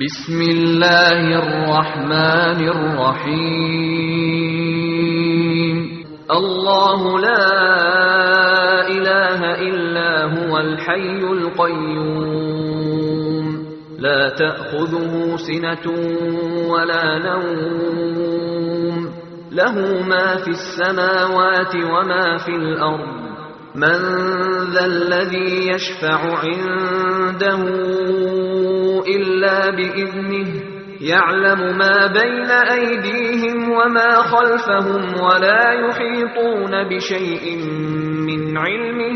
بسم الله الرحمن الرحيم الله لا إله إلا هو الحي القيوم لا تأخذه سنة ولا نوم له ما في السماوات وما في الأرض من ذا الذي يشفع عنده إلا بإذنه يعلم ما بين أيديهم وما خلفهم ولا يحيطون بشيء من علمه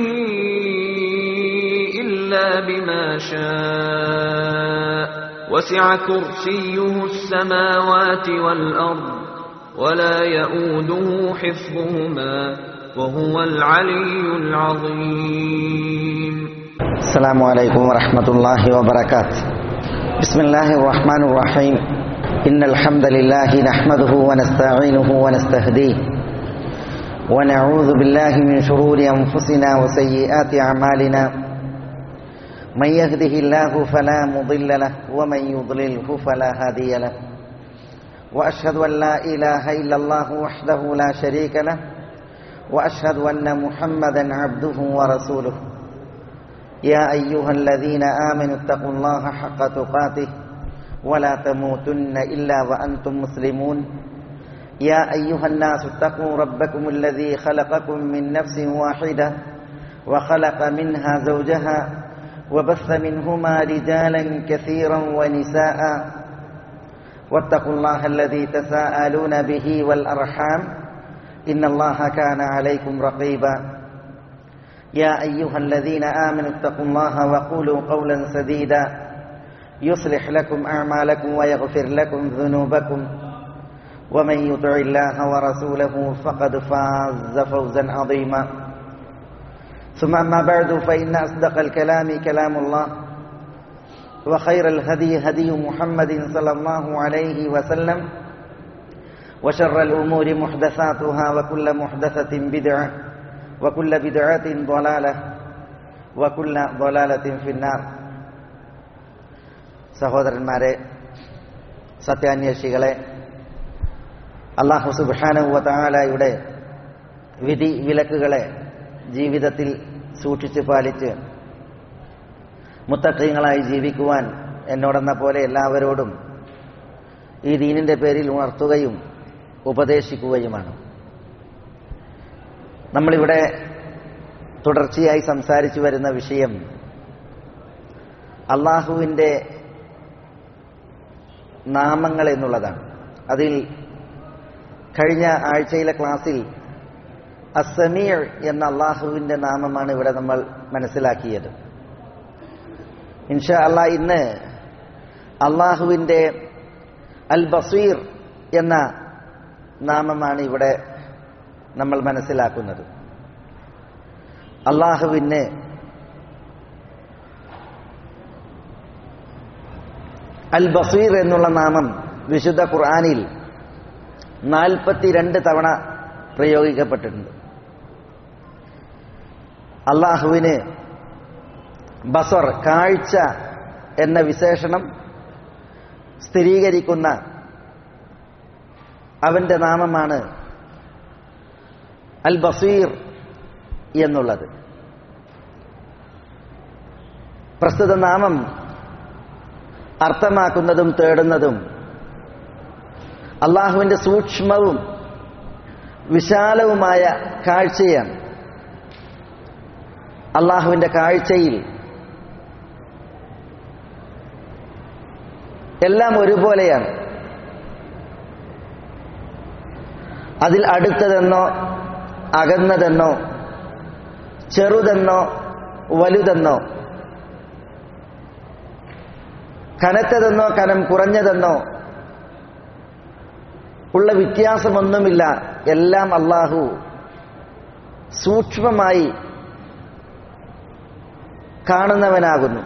إلا بما شاء وسع كرسيه السماوات والأرض ولا يؤوده حفظهما وهو العلي العظيم السلام عليكم ورحمة الله وبركاته بسم الله الرحمن الرحيم إن الحمد لله نحمده ونستعينه ونستهديه ونعوذ بالله من شرور أنفسنا وسيئات أعمالنا من يهده الله فلا مضل له ومن يضلله فلا هادي له وأشهد أن لا إله إلا الله وحده لا شريك له وأشهد أن محمدا عبده ورسوله يا أيها الذين آمنوا اتقوا الله حق تقاته ولا تموتن إلا وأنتم مسلمون يا أيها الناس اتقوا ربكم الذي خلقكم من نفس واحدة وخلق منها زوجها وبث منهما رجالا كثيرا ونساء واتقوا الله الذي تساءلون به والأرحام إن الله كان عليكم رقيبا يا أيها الذين آمنوا اتقوا الله وقولوا قولا سديدا يصلح لكم أعمالكم ويغفر لكم ذنوبكم ومن يطع الله ورسوله فقد فاز فوزا عظيما ثم أما بعد فإن أصدق الكلام كلام الله وخير الهدي هدي محمد صلى الله عليه وسلم وشر الأمور محدثاتها وكل محدثة بدعة وكل بدعة ضلالة وكل ضلالة في النار സഹോദരന്മാരെ സത്യാന്വേഷികളെ അള്ളാഹു സുബാനുവതാലയുടെ വിധി വിലക്കുകളെ ജീവിതത്തിൽ സൂക്ഷിച്ചു പാലിച്ച് മുത്തക്കങ്ങളായി ജീവിക്കുവാൻ എന്നോടെന്ന പോലെ എല്ലാവരോടും ഈ ദീനിന്റെ പേരിൽ ഉണർത്തുകയും ഉപദേശിക്കുകയുമാണ് നമ്മളിവിടെ തുടർച്ചയായി സംസാരിച്ചു വരുന്ന വിഷയം അള്ളാഹുവിൻ്റെ നാമങ്ങൾ എന്നുള്ളതാണ് അതിൽ കഴിഞ്ഞ ആഴ്ചയിലെ ക്ലാസ്സിൽ അസമീർ എന്ന അള്ളാഹുവിൻ്റെ നാമമാണ് ഇവിടെ നമ്മൾ മനസ്സിലാക്കിയത് ഇൻഷാ അള്ളാഹ് ഇന്ന് അള്ളാഹുവിൻ്റെ അൽ ബസീർ എന്ന നാമമാണ് ഇവിടെ നമ്മൾ മനസ്സിലാക്കുന്നത് അള്ളാഹുവിന് അൽ ബസീർ എന്നുള്ള നാമം വിശുദ്ധ ഖുർആാനിൽ നാൽപ്പത്തിരണ്ട് തവണ പ്രയോഗിക്കപ്പെട്ടിട്ടുണ്ട് അള്ളാഹുവിന് ബസർ കാഴ്ച എന്ന വിശേഷണം സ്ഥിരീകരിക്കുന്ന അവന്റെ നാമമാണ് അൽ ബസീർ എന്നുള്ളത് പ്രസ്തുത നാമം അർത്ഥമാക്കുന്നതും തേടുന്നതും അള്ളാഹുവിന്റെ സൂക്ഷ്മവും വിശാലവുമായ കാഴ്ചയാണ് അള്ളാഹുവിന്റെ കാഴ്ചയിൽ എല്ലാം ഒരുപോലെയാണ് അതിൽ അടുത്തതെന്നോ അകന്നതെന്നോ ചെറുതെന്നോ വലുതെന്നോ കനത്തതെന്നോ കനം കുറഞ്ഞതെന്നോ ഉള്ള വ്യത്യാസമൊന്നുമില്ല എല്ലാം അള്ളാഹു സൂക്ഷ്മമായി കാണുന്നവനാകുന്നു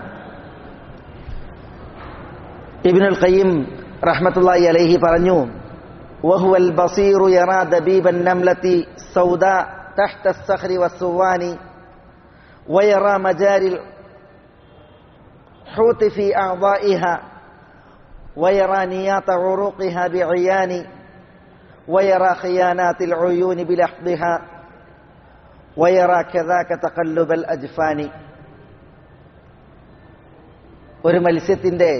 ഇബിനുൽ ഖയ്യിം റഹ്മത്തുള്ളാഹി അലൈഹി പറഞ്ഞു وهو البصير يرى دبيب النملة سوداء تحت الصخر والسوان ويرى مجاري الحوت في أعضائها ويرى نيات عروقها بعيان ويرى خيانات العيون بلحظها ويرى كذاك تقلب الأجفان ഒരു മത്സ്യത്തിന്റെ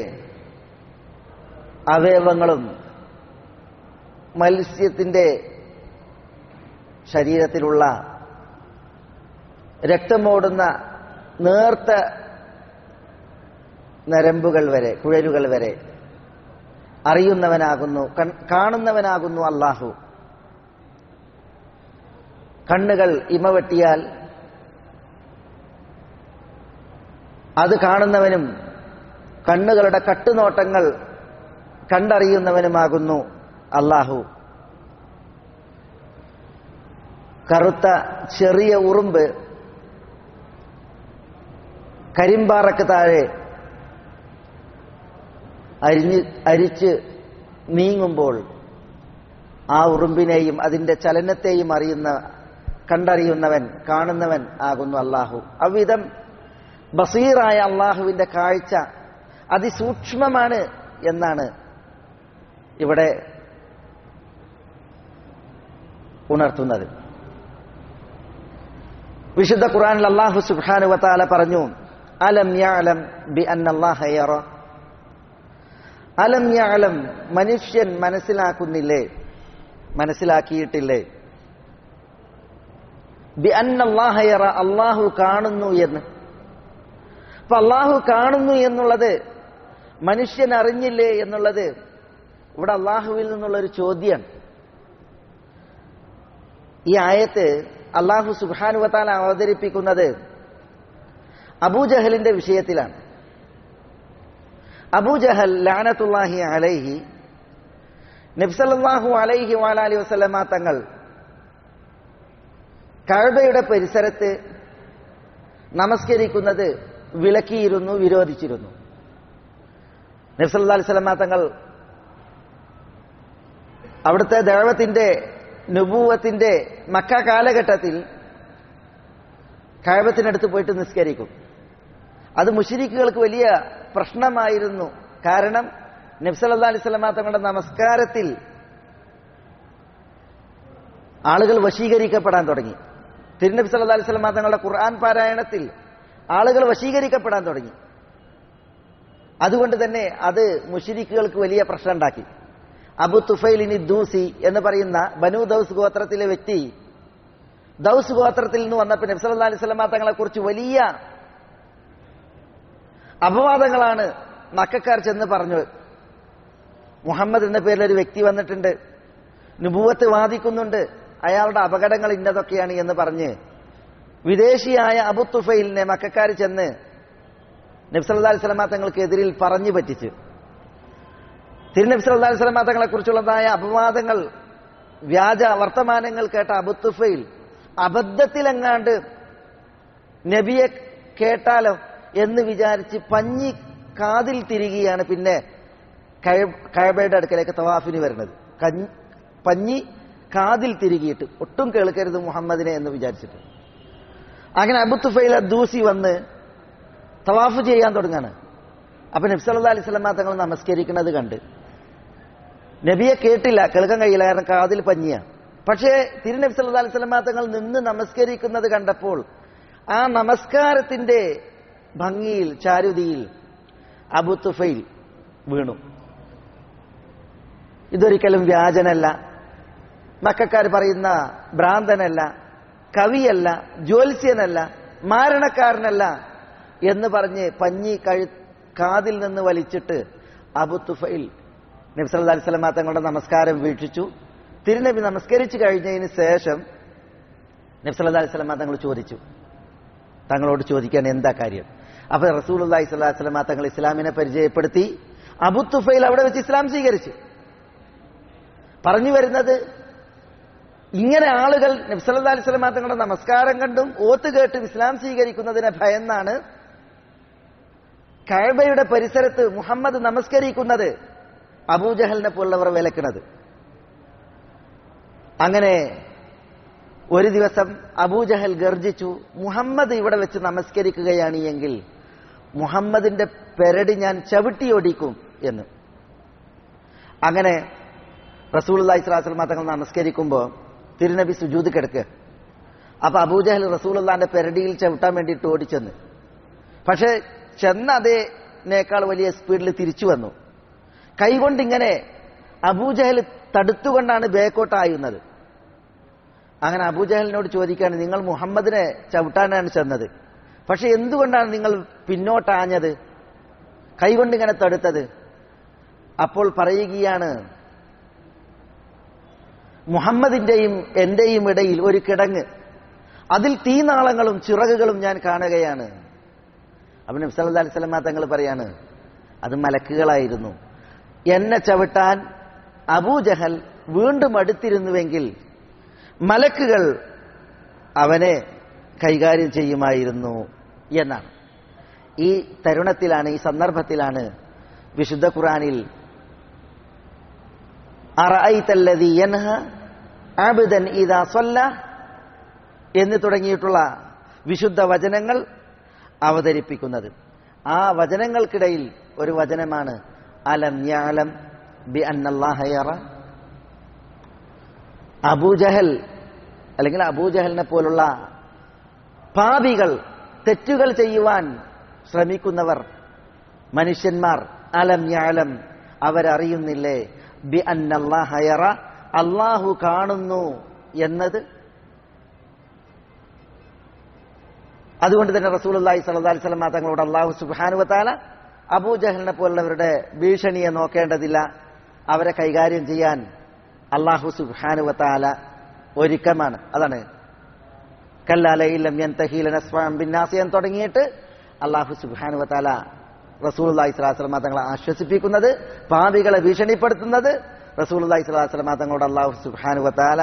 അവയവങ്ങളും മത്സ്യത്തിന്റെ ശരീരത്തിലുള്ള രക്തമോടുന്ന നേർത്ത നരമ്പുകൾ വരെ കുഴലുകൾ വരെ അറിയുന്നവനാകുന്നു കാണുന്നവനാകുന്നു അള്ളാഹു കണ്ണുകൾ ഇമവെട്ടിയാൽ അത് കാണുന്നവനും കണ്ണുകളുടെ കട്ടുനോട്ടങ്ങൾ കണ്ടറിയുന്നവനുമാകുന്നു അള്ളാഹു കറുത്ത ചെറിയ ഉറുമ്പ് കരിമ്പാറക്ക് താഴെ അരിഞ്ഞ് അരിച്ച് നീങ്ങുമ്പോൾ ആ ഉറുമ്പിനെയും അതിന്റെ ചലനത്തെയും അറിയുന്ന കണ്ടറിയുന്നവൻ കാണുന്നവൻ ആകുന്നു അള്ളാഹു അവിധം ബസീറായ അള്ളാഹുവിന്റെ കാഴ്ച അതിസൂക്ഷ്മമാണ് എന്നാണ് ഇവിടെ ഉണർത്തുന്നത് വിശുദ്ധ ഖുർആനിൽ അള്ളാഹു സുബ്ഹാനു വതാല പറഞ്ഞു അലം യഅലം ബി അന്നല്ലാഹ യറ അലം യഅലം മനുഷ്യൻ മനസ്സിലാക്കുന്നില്ലേ മനസ്സിലാക്കിയിട്ടില്ലേ ബി അന്നല്ലാഹ യറ അള്ളാഹു കാണുന്നു എന്ന് അപ്പൊ അള്ളാഹു കാണുന്നു എന്നുള്ളത് മനുഷ്യൻ അറിഞ്ഞില്ലേ എന്നുള്ളത് ഇവിടെ അള്ളാഹുവിൽ നിന്നുള്ള ഒരു ചോദ്യം ഈ ആയത്ത് അള്ളാഹു സുബാനുവത്താൽ അവതരിപ്പിക്കുന്നത് അബൂജഹലിന്റെ വിഷയത്തിലാണ് അബൂജഹൽ ലാനത്തുല്ലാഹി അലൈഹി നബ്സല്ലാഹു അലൈഹി വാലാലി വസ്ലമ തങ്ങൾ കഴബയുടെ പരിസരത്ത് നമസ്കരിക്കുന്നത് വിലക്കിയിരുന്നു വിരോധിച്ചിരുന്നു നബ്സല്ലാ അലിസ്ലമ തങ്ങൾ അവിടുത്തെ ദേവത്തിന്റെ നുപൂവത്തിന്റെ മക്ക കാലഘട്ടത്തിൽ കഴബത്തിനടുത്ത് പോയിട്ട് നിസ്കരിക്കും അത് മുഷിരിക്കുകൾക്ക് വലിയ പ്രശ്നമായിരുന്നു കാരണം നബ്സല്ലാ അലൈഹി സ്വലമ തങ്ങളുടെ നമസ്കാരത്തിൽ ആളുകൾ വശീകരിക്കപ്പെടാൻ തുടങ്ങി തിരുനബി സല്ലാ അലൈഹി സ്വലമ തങ്ങളുടെ ഖുർആൻ പാരായണത്തിൽ ആളുകൾ വശീകരിക്കപ്പെടാൻ തുടങ്ങി അതുകൊണ്ട് തന്നെ അത് മുഷിരിക്കുകൾക്ക് വലിയ പ്രശ്നം ഉണ്ടാക്കി അബു തുഫൈലിനി ദൂസി എന്ന് പറയുന്ന ബനു ദൌസ് ഗോത്രത്തിലെ വ്യക്തി ദൌസ് ഗോത്രത്തിൽ നിന്ന് വന്നപ്പോൾ നബ്സല്ലാ അലൈഹി സ്വലമ തങ്ങളെ കുറിച്ച് വലിയ അപവാദങ്ങളാണ് മക്കാർ ചെന്ന് പറഞ്ഞു മുഹമ്മദ് എന്ന പേരിൽ ഒരു വ്യക്തി വന്നിട്ടുണ്ട് നുപൂവത്ത് വാദിക്കുന്നുണ്ട് അയാളുടെ അപകടങ്ങൾ ഇന്നതൊക്കെയാണ് എന്ന് പറഞ്ഞ് വിദേശിയായ അബു തുഫൈലിനെ മക്കാർ ചെന്ന് നബ്സല്ലാ അലൈഹി സ്വലമ തങ്ങൾക്കെതിരിൽ പറഞ്ഞു പറ്റിച്ച് തിരുനബി സല്ലല്ലാഹു അലൈഹി വസല്ലം തങ്ങളെ കുറിച്ചുള്ളതായ അപവാദങ്ങൾ വ്യാജ വർത്തമാനങ്ങൾ കേട്ട അബുത്തുഫയിൽ അബദ്ധത്തിലെങ്ങാണ്ട് നബിയെ കേട്ടാലോ എന്ന് വിചാരിച്ച് പഞ്ഞി കാതിൽ തിരികെയാണ് പിന്നെ കഴബയുടെ അടുക്കലേക്ക് തവാഫിന് വരുന്നത് പഞ്ഞി കാതിൽ തിരികിയിട്ട് ഒട്ടും കേൾക്കരുത് മുഹമ്മദിനെ എന്ന് വിചാരിച്ചിട്ട് അങ്ങനെ അബുത്തുഫയിൽ ദൂസി വന്ന് തവാഫ് ചെയ്യാൻ തുടങ്ങാണ് അപ്പൊ നബ്സല്ലാ അലൈഹി സ്വലമ തങ്ങൾ നമസ്കരിക്കുന്നത് കണ്ട് നബിയെ കേട്ടില്ല കേൾക്കാൻ കഴിയില്ല കാരണം കാതിൽ പഞ്ഞിയ പക്ഷേ തിരുനബി സല്ലാ അലൈഹി സ്വലമ തങ്ങൾ നിന്ന് നമസ്കരിക്കുന്നത് കണ്ടപ്പോൾ ആ നമസ്കാരത്തിന്റെ ഭംഗിയിൽ ചാരുതിയിൽ അബു തുഫൈൽ വീണു ഇതൊരിക്കലും വ്യാജനല്ല മക്കാർ പറയുന്ന ഭ്രാന്തനല്ല കവിയല്ല ജ്യോത്സ്യനല്ല മാരണക്കാരനല്ല എന്ന് പറഞ്ഞ് പഞ്ഞി കഴു കാതിൽ നിന്ന് വലിച്ചിട്ട് അബു തുഫൈൽ നബി സല്ലല്ലാഹു അലൈഹി വസല്ലം തങ്ങളുടെ നമസ്കാരം വീക്ഷിച്ചു തിരുനബി നമസ്കരിച്ചു കഴിഞ്ഞതിന് ശേഷം നബി സല്ലല്ലാഹു അലൈഹി വസല്ലം തങ്ങൾ ചോദിച്ചു തങ്ങളോട് ചോദിക്കാൻ എന്താ കാര്യം അപ്പൊ റസൂലുള്ളാഹി സ്വല്ലല്ലാഹു അലൈഹി വസല്ലം തങ്ങൾ ഇസ്ലാമിനെ പരിചയപ്പെടുത്തി അബു തുഫൈൽ അവിടെ വെച്ച് ഇസ്ലാം സ്വീകരിച്ചു പറഞ്ഞു വരുന്നത് ഇങ്ങനെ ആളുകൾ നബി സല്ലല്ലാഹു അലൈഹി വസല്ലം തങ്ങളുടെ നമസ്കാരം കണ്ടും ഓത്ത് കേട്ടും ഇസ്ലാം സ്വീകരിക്കുന്നതിനെ ഭയന്നാണ് കഴബയുടെ പരിസരത്ത് മുഹമ്മദ് നമസ്കരിക്കുന്നത് അബൂജഹലിനെ പോലുള്ളവർ വിലക്കുന്നത് അങ്ങനെ ഒരു ദിവസം അബൂജഹൽ ഗർജിച്ചു മുഹമ്മദ് ഇവിടെ വെച്ച് നമസ്കരിക്കുകയാണ് എങ്കിൽ മുഹമ്മദിന്റെ പെരടി ഞാൻ ചവിട്ടിയൊടിക്കും എന്ന് അങ്ങനെ റസൂലി സ്വലാസ്ലമ തങ്ങൾ നമസ്കരിക്കുമ്പോൾ തിരുനബി സുജൂത് കിടക്കുക അപ്പൊ അബൂജഹൽ റസൂലുള്ളാന്റെ പെരടിയിൽ ചവിട്ടാൻ വേണ്ടിയിട്ട് ഓടിച്ചെന്ന് പക്ഷെ ചെന്ന അതേനേക്കാൾ വലിയ സ്പീഡിൽ തിരിച്ചു വന്നു കൈകൊണ്ടിങ്ങനെ അബൂജഹൽ തടുത്തുകൊണ്ടാണ് ബേക്കോട്ടായുന്നത് അങ്ങനെ അബൂജഹലിനോട് ചോദിക്കുകയാണ് നിങ്ങൾ മുഹമ്മദിനെ ചവിട്ടാനാണ് ചെന്നത് പക്ഷെ എന്തുകൊണ്ടാണ് നിങ്ങൾ പിന്നോട്ടാഞ്ഞത് കൈകൊണ്ടിങ്ങനെ തടുത്തത് അപ്പോൾ പറയുകയാണ് മുഹമ്മദിന്റെയും എന്റെയും ഇടയിൽ ഒരു കിടങ്ങ് അതിൽ തീനാളങ്ങളും ചിറകുകളും ഞാൻ കാണുകയാണ് അവൻ നബ്സല്ലാ അലൈഹി സ്വലമ തങ്ങൾ പറയാണ് അത് മലക്കുകളായിരുന്നു എന്നെ ചവിട്ടാൻ അബൂജഹൽ വീണ്ടും അടുത്തിരുന്നുവെങ്കിൽ മലക്കുകൾ അവനെ കൈകാര്യം ചെയ്യുമായിരുന്നു എന്നാണ് ഈ തരുണത്തിലാണ് ഈ സന്ദർഭത്തിലാണ് വിശുദ്ധ ഖുറാനിൽ അറഅയ്തല്ലദീ യൻഹ അബ്ദൻ ഇദാ സ്വല്ല എന്ന് തുടങ്ങിയിട്ടുള്ള വിശുദ്ധ വചനങ്ങൾ അവതരിപ്പിക്കുന്നത് ആ വചനങ്ങൾക്കിടയിൽ ഒരു വചനമാണ് അലം യാലം ബി അന്നല്ലാഹ യറ അബൂജഹൽ അല്ലെങ്കിൽ അബൂജഹലിനെ പോലുള്ള പാപികൾ തെറ്റുകൾ ചെയ്യുവാൻ ശ്രമിക്കുന്നവർ മനുഷ്യന്മാർ അലം യാലം അവരറിയുന്നില്ലേ ബി അന്നല്ലാഹ യറ അള്ളാഹു കാണുന്നു എന്നത് അതുകൊണ്ട് തന്നെ റസൂലി സല്ലി സ്വലമ തങ്ങളോട് അള്ളാഹു സുബാനുവത്താല അബൂജഹലിനെ പോലുള്ളവരുടെ ഭീഷണിയെ നോക്കേണ്ടതില്ല അവരെ കൈകാര്യം ചെയ്യാൻ അള്ളാഹു സുബാനുവത്താല ഒരുക്കമാണ് അതാണ് കല്ലാലയില്ലം ഞാൻ തഹീലനസ്വാം ബിന്നാസിയൻ തുടങ്ങിയിട്ട് അള്ളാഹു സുബാനുവത്താല റസൂലി സ്വലാസ്ലമ തങ്ങളെ ആശ്വസിപ്പിക്കുന്നത് പാപികളെ ഭീഷണിപ്പെടുത്തുന്നത് റസൂലി സ്വലാസ്ലമ തങ്ങളോട് അള്ളാഹു സുബാനുവത്താല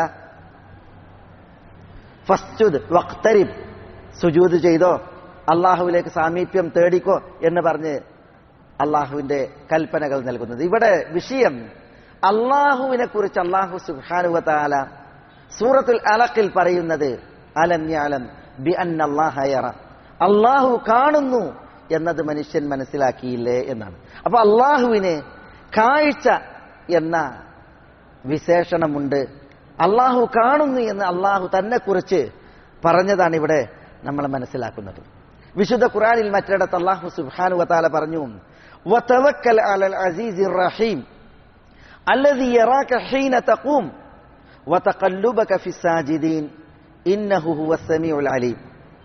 ഫസ്റ്റുദ് വക്തരിബ് സുജൂത് ചെയ്തോ അള്ളാഹുവിലേക്ക് സാമീപ്യം തേടിക്കോ എന്ന് പറഞ്ഞ് അള്ളാഹുവിന്റെ കൽപ്പനകൾ നൽകുന്നത് ഇവിടെ വിഷയം അള്ളാഹുവിനെ കുറിച്ച് അള്ളാഹു സുഹാനുവത്താല സൂറത്തുൽ അലക്കിൽ പറയുന്നത് അലം യാലം ബി അന്നല്ലാഹയറ അള്ളാഹു കാണുന്നു എന്നത് മനുഷ്യൻ മനസ്സിലാക്കിയില്ലേ എന്നാണ് അപ്പൊ അള്ളാഹുവിന് കാഴ്ച എന്ന വിശേഷണമുണ്ട് അള്ളാഹു കാണുന്നു എന്ന് അള്ളാഹു തന്നെ കുറിച്ച് പറഞ്ഞതാണ് ഇവിടെ നമ്മൾ മനസ്സിലാക്കുന്നത് വിശുദ്ധ ഖുറാനിൽ മറ്റിടത്ത് അള്ളാഹു സുബ്ഹാനു വതാല പറഞ്ഞു വതവക്കൽ അലൽ അസീസിർ റഹീം الذي يراك حين تقوم وتقلبك في الساجدين إنه هو السميع العليم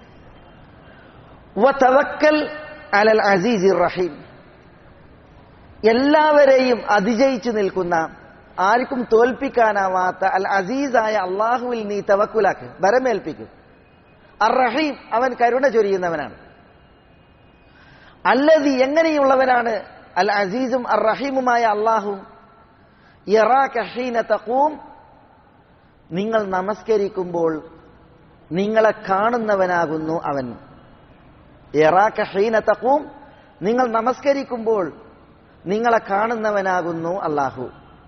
وتوكل على العزيز الرحيم എല്ലാവരെയും അതിജയിച്ചു നിൽക്കുന്ന ആർക്കും തോൽപ്പിക്കാനാവാത്ത അൽ അസീസായ അള്ളാഹുവിൽ നീ തവക്കുലാക്ക് വരമേൽപ്പിക്കും അർ റഹീം അവൻ കരുണ ചൊരിയുന്നവനാണ് അല്ലതി എങ്ങനെയുള്ളവനാണ് അൽ അസീസും അർ റഹീമുമായ അള്ളാഹു തഖൂം നിങ്ങൾ നമസ്കരിക്കുമ്പോൾ നിങ്ങളെ കാണുന്നവനാകുന്നു അവൻ ഹീന തഖൂം നിങ്ങൾ നമസ്കരിക്കുമ്പോൾ നിങ്ങളെ കാണുന്നവനാകുന്നു അള്ളാഹു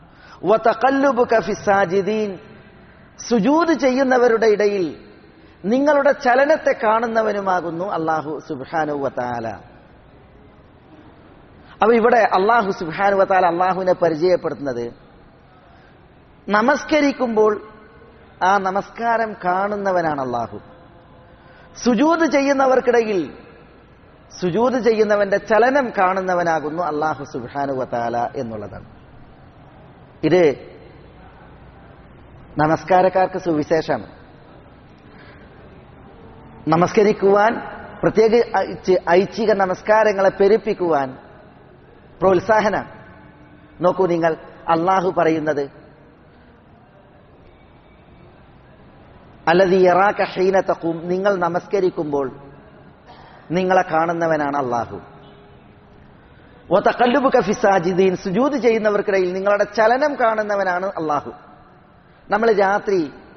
സുജൂത് ചെയ്യുന്നവരുടെ ഇടയിൽ നിങ്ങളുടെ ചലനത്തെ കാണുന്നവനുമാകുന്നു അള്ളാഹു സുബാനു വത്താല അപ്പൊ ഇവിടെ അള്ളാഹു സുബാനു വത്താല അള്ളാഹുവിനെ പരിചയപ്പെടുത്തുന്നത് നമസ്കരിക്കുമ്പോൾ ആ നമസ്കാരം കാണുന്നവനാണ് അള്ളാഹു സുജൂത് ചെയ്യുന്നവർക്കിടയിൽ സുജൂത് ചെയ്യുന്നവന്റെ ചലനം കാണുന്നവനാകുന്നു അള്ളാഹു സുബാനു വത്താല എന്നുള്ളതാണ് ഇത് നമസ്കാരക്കാർക്ക് സുവിശേഷമാണ് നമസ്കരിക്കുവാൻ പ്രത്യേക ഐച്ഛിക നമസ്കാരങ്ങളെ പെരുപ്പിക്കുവാൻ പ്രോത്സാഹന നോക്കൂ നിങ്ങൾ അള്ളാഹു പറയുന്നത് അല്ലത് ഇറാക്ക ഹീനത്തക്കും നിങ്ങൾ നമസ്കരിക്കുമ്പോൾ നിങ്ങളെ കാണുന്നവനാണ് അള്ളാഹു ഒത്തക്കല്ലുബ് കഫിസാജിദീൻ സുജൂത് ചെയ്യുന്നവർക്കിടയിൽ നിങ്ങളുടെ ചലനം കാണുന്നവനാണ് അള്ളാഹു നമ്മൾ രാത്രി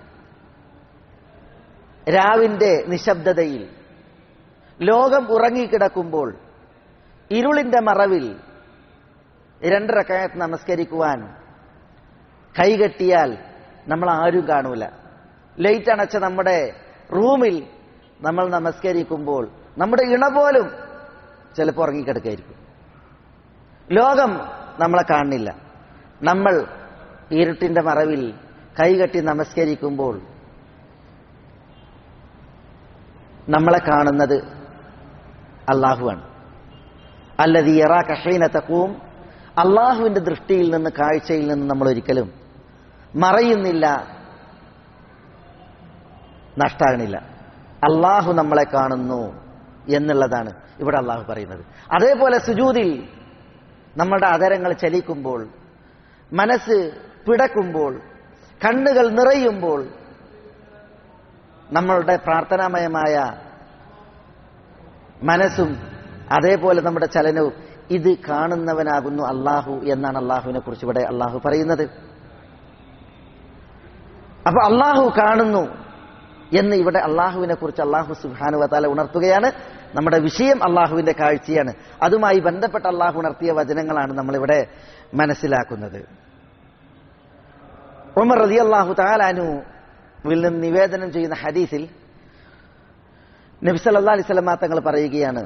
രാവിന്റെ നിശബ്ദതയിൽ ലോകം ഉറങ്ങിക്കിടക്കുമ്പോൾ ഇരുളിന്റെ മറവിൽ രണ്ടരക്കായത്ത് നമസ്കരിക്കുവാൻ കൈകെട്ടിയാൽ നമ്മൾ ആരും കാണൂല ലൈറ്റ് അണച്ച നമ്മുടെ റൂമിൽ നമ്മൾ നമസ്കരിക്കുമ്പോൾ നമ്മുടെ ഇണ പോലും ചിലപ്പോൾ ഉറങ്ങിക്കിടക്കായിരിക്കും ലോകം നമ്മളെ കാണുന്നില്ല നമ്മൾ ഇരുട്ടിന്റെ മറവിൽ കൈകെട്ടി നമസ്കരിക്കുമ്പോൾ നമ്മളെ കാണുന്നത് അള്ളാഹുവാണ് അല്ലത് ഇറാ കഷീന തക്കവും അള്ളാഹുവിന്റെ ദൃഷ്ടിയിൽ നിന്ന് കാഴ്ചയിൽ നിന്ന് നമ്മൾ ഒരിക്കലും മറയുന്നില്ല നഷ്ടാകണില്ല അള്ളാഹു നമ്മളെ കാണുന്നു എന്നുള്ളതാണ് ഇവിടെ അള്ളാഹു പറയുന്നത് അതേപോലെ സുജൂതിൽ നമ്മളുടെ അതരങ്ങൾ ചലിക്കുമ്പോൾ മനസ്സ് പിടക്കുമ്പോൾ കണ്ണുകൾ നിറയുമ്പോൾ നമ്മളുടെ പ്രാർത്ഥനാമയമായ മനസ്സും അതേപോലെ നമ്മുടെ ചലനവും ഇത് കാണുന്നവനാകുന്നു അള്ളാഹു എന്നാണ് അള്ളാഹുവിനെ കുറിച്ച് ഇവിടെ അള്ളാഹു പറയുന്നത് അപ്പൊ അള്ളാഹു കാണുന്നു എന്ന് ഇവിടെ അള്ളാഹുവിനെ കുറിച്ച് അള്ളാഹു സുഹാനുവതാല ഉണർത്തുകയാണ് നമ്മുടെ വിഷയം അള്ളാഹുവിന്റെ കാഴ്ചയാണ് അതുമായി ബന്ധപ്പെട്ട അള്ളാഹു ഉണർത്തിയ വചനങ്ങളാണ് നമ്മളിവിടെ മനസ്സിലാക്കുന്നത് ഉമർ റതി അള്ളാഹു താലാനുവിൽ നിന്ന് നിവേദനം ചെയ്യുന്ന ഹദീസിൽ നബിസല്ലാ അലൈഹി സ്വലമാ തങ്ങൾ പറയുകയാണ്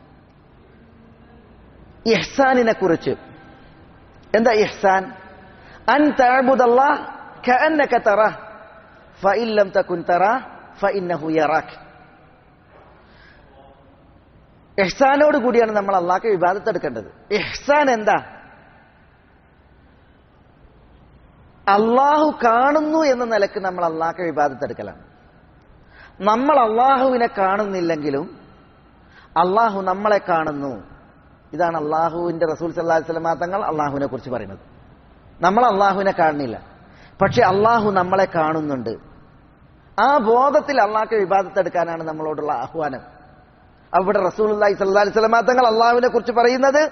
ഇഹ്സാനിനെ കുറിച്ച് എന്താ ഇഹ്സാൻ അൻ തഅബുദല്ലാഹ് കഅന്നക തറഹ് ഫഇൻ ലം തകുൻ തറഹ് ഫഇന്നഹു യറാക് ഇഹ്സാനോട് കൂടിയാണ് നമ്മൾ അള്ളാഹ്ക്ക് വിവാദത്ത് എടുക്കേണ്ടത് ഇഹ്സാൻ എന്താ അള്ളാഹു കാണുന്നു എന്ന നിലക്ക് നമ്മൾ അള്ളാഹ്ക്ക് വിവാദത്ത് എടുക്കലാണ് നമ്മൾ അള്ളാഹുവിനെ കാണുന്നില്ലെങ്കിലും അള്ളാഹു നമ്മളെ കാണുന്നു ഇതാണ് അള്ളാഹുവിന്റെ റസൂൽ സല്ലാഹു സ്വലമാ തങ്ങൾ അള്ളാഹുവിനെ കുറിച്ച് പറയുന്നത് നമ്മൾ അള്ളാഹുവിനെ കാണുന്നില്ല പക്ഷെ അള്ളാഹു നമ്മളെ കാണുന്നുണ്ട് ആ ബോധത്തിൽ അള്ളാഹ്ക്ക് വിവാദത്തെടുക്കാനാണ് നമ്മളോടുള്ള ആഹ്വാനം അവിടെ റസൂൽ അള്ളാഹി സല്ലാ സ്വലമാ തങ്ങൾ അള്ളാഹുവിനെ കുറിച്ച് പറയുന്നത്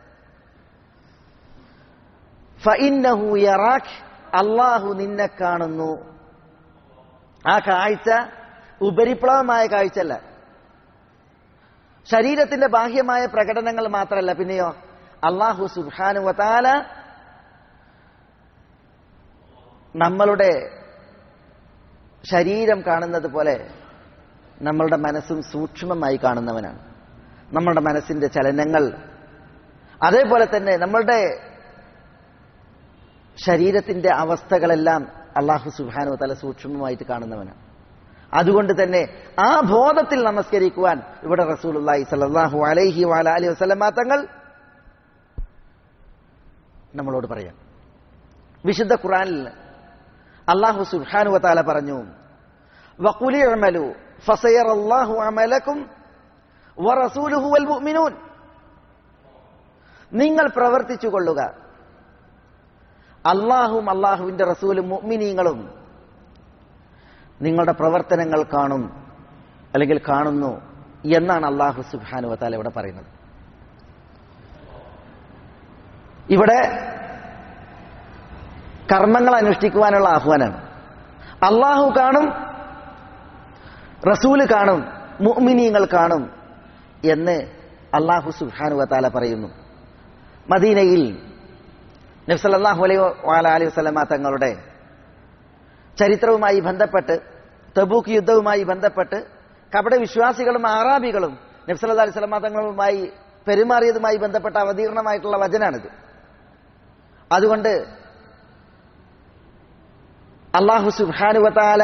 ഫഇന്നഹു യറാഖ് അള്ളാഹു നിന്നെ കാണുന്നു ആ കാഴ്ച ഉപരിപ്ലവമായ കാഴ്ചയല്ല ശരീരത്തിന്റെ ബാഹ്യമായ പ്രകടനങ്ങൾ മാത്രമല്ല പിന്നെയോ അള്ളാഹു സുബാനു വതാല നമ്മളുടെ ശരീരം കാണുന്നത് പോലെ നമ്മളുടെ മനസ്സും സൂക്ഷ്മമായി കാണുന്നവനാണ് നമ്മളുടെ മനസ്സിന്റെ ചലനങ്ങൾ അതേപോലെ തന്നെ നമ്മളുടെ ശരീരത്തിന്റെ അവസ്ഥകളെല്ലാം അള്ളാഹു സുബാനു തല സൂക്ഷ്മമായിട്ട് കാണുന്നവനാണ് അതുകൊണ്ട് തന്നെ ആ ബോധത്തിൽ നമസ്കരിക്കുവാൻ ഇവിടെ റസൂലുള്ളാഹി സല്ലല്ലാഹു അലൈഹി വഅല അലിഹി വസല്ലമ തങ്ങൾ നമ്മളോട് പറയാം വിശുദ്ധ ഖുറാനിൽ അള്ളാഹു സുബ്ഹാനഹു വതആല പറഞ്ഞു വഖുലി അമലു ഫസയറല്ലാഹു അമലക്കും വറസൂലുഹു വൽ മുഅ്മിനൂൻ നിങ്ങൾ പ്രവർത്തിച്ചു കൊള്ളുക അള്ളാഹും അള്ളാഹുവിന്റെ റസൂലും മുഅ്മിനീങ്ങളും നിങ്ങളുടെ പ്രവർത്തനങ്ങൾ കാണും അല്ലെങ്കിൽ കാണുന്നു എന്നാണ് അള്ളാഹു സുബാനു വത്താല ഇവിടെ പറയുന്നത് ഇവിടെ കർമ്മങ്ങൾ അനുഷ്ഠിക്കുവാനുള്ള ആഹ്വാനാണ് അള്ളാഹു കാണും റസൂല് കാണും മുഅ്മിനീങ്ങൾ കാണും എന്ന് അള്ളാഹു സുബാനു വത്താല പറയുന്നു മദീനയിൽ നബ്സല്ലാഹു അലൈഹി അലൈഹി വസ്ലമ തങ്ങളുടെ ചരിത്രവുമായി ബന്ധപ്പെട്ട് തബൂക്ക് യുദ്ധവുമായി ബന്ധപ്പെട്ട് കപട വിശ്വാസികളും ആറാബികളും നബ്സല്ലാ അലൈഹി സ്വലമ തങ്ങളുമായി പെരുമാറിയതുമായി ബന്ധപ്പെട്ട അവതീർണമായിട്ടുള്ള വചനാണിത് അതുകൊണ്ട് അള്ളാഹു സുബാനുവത്താല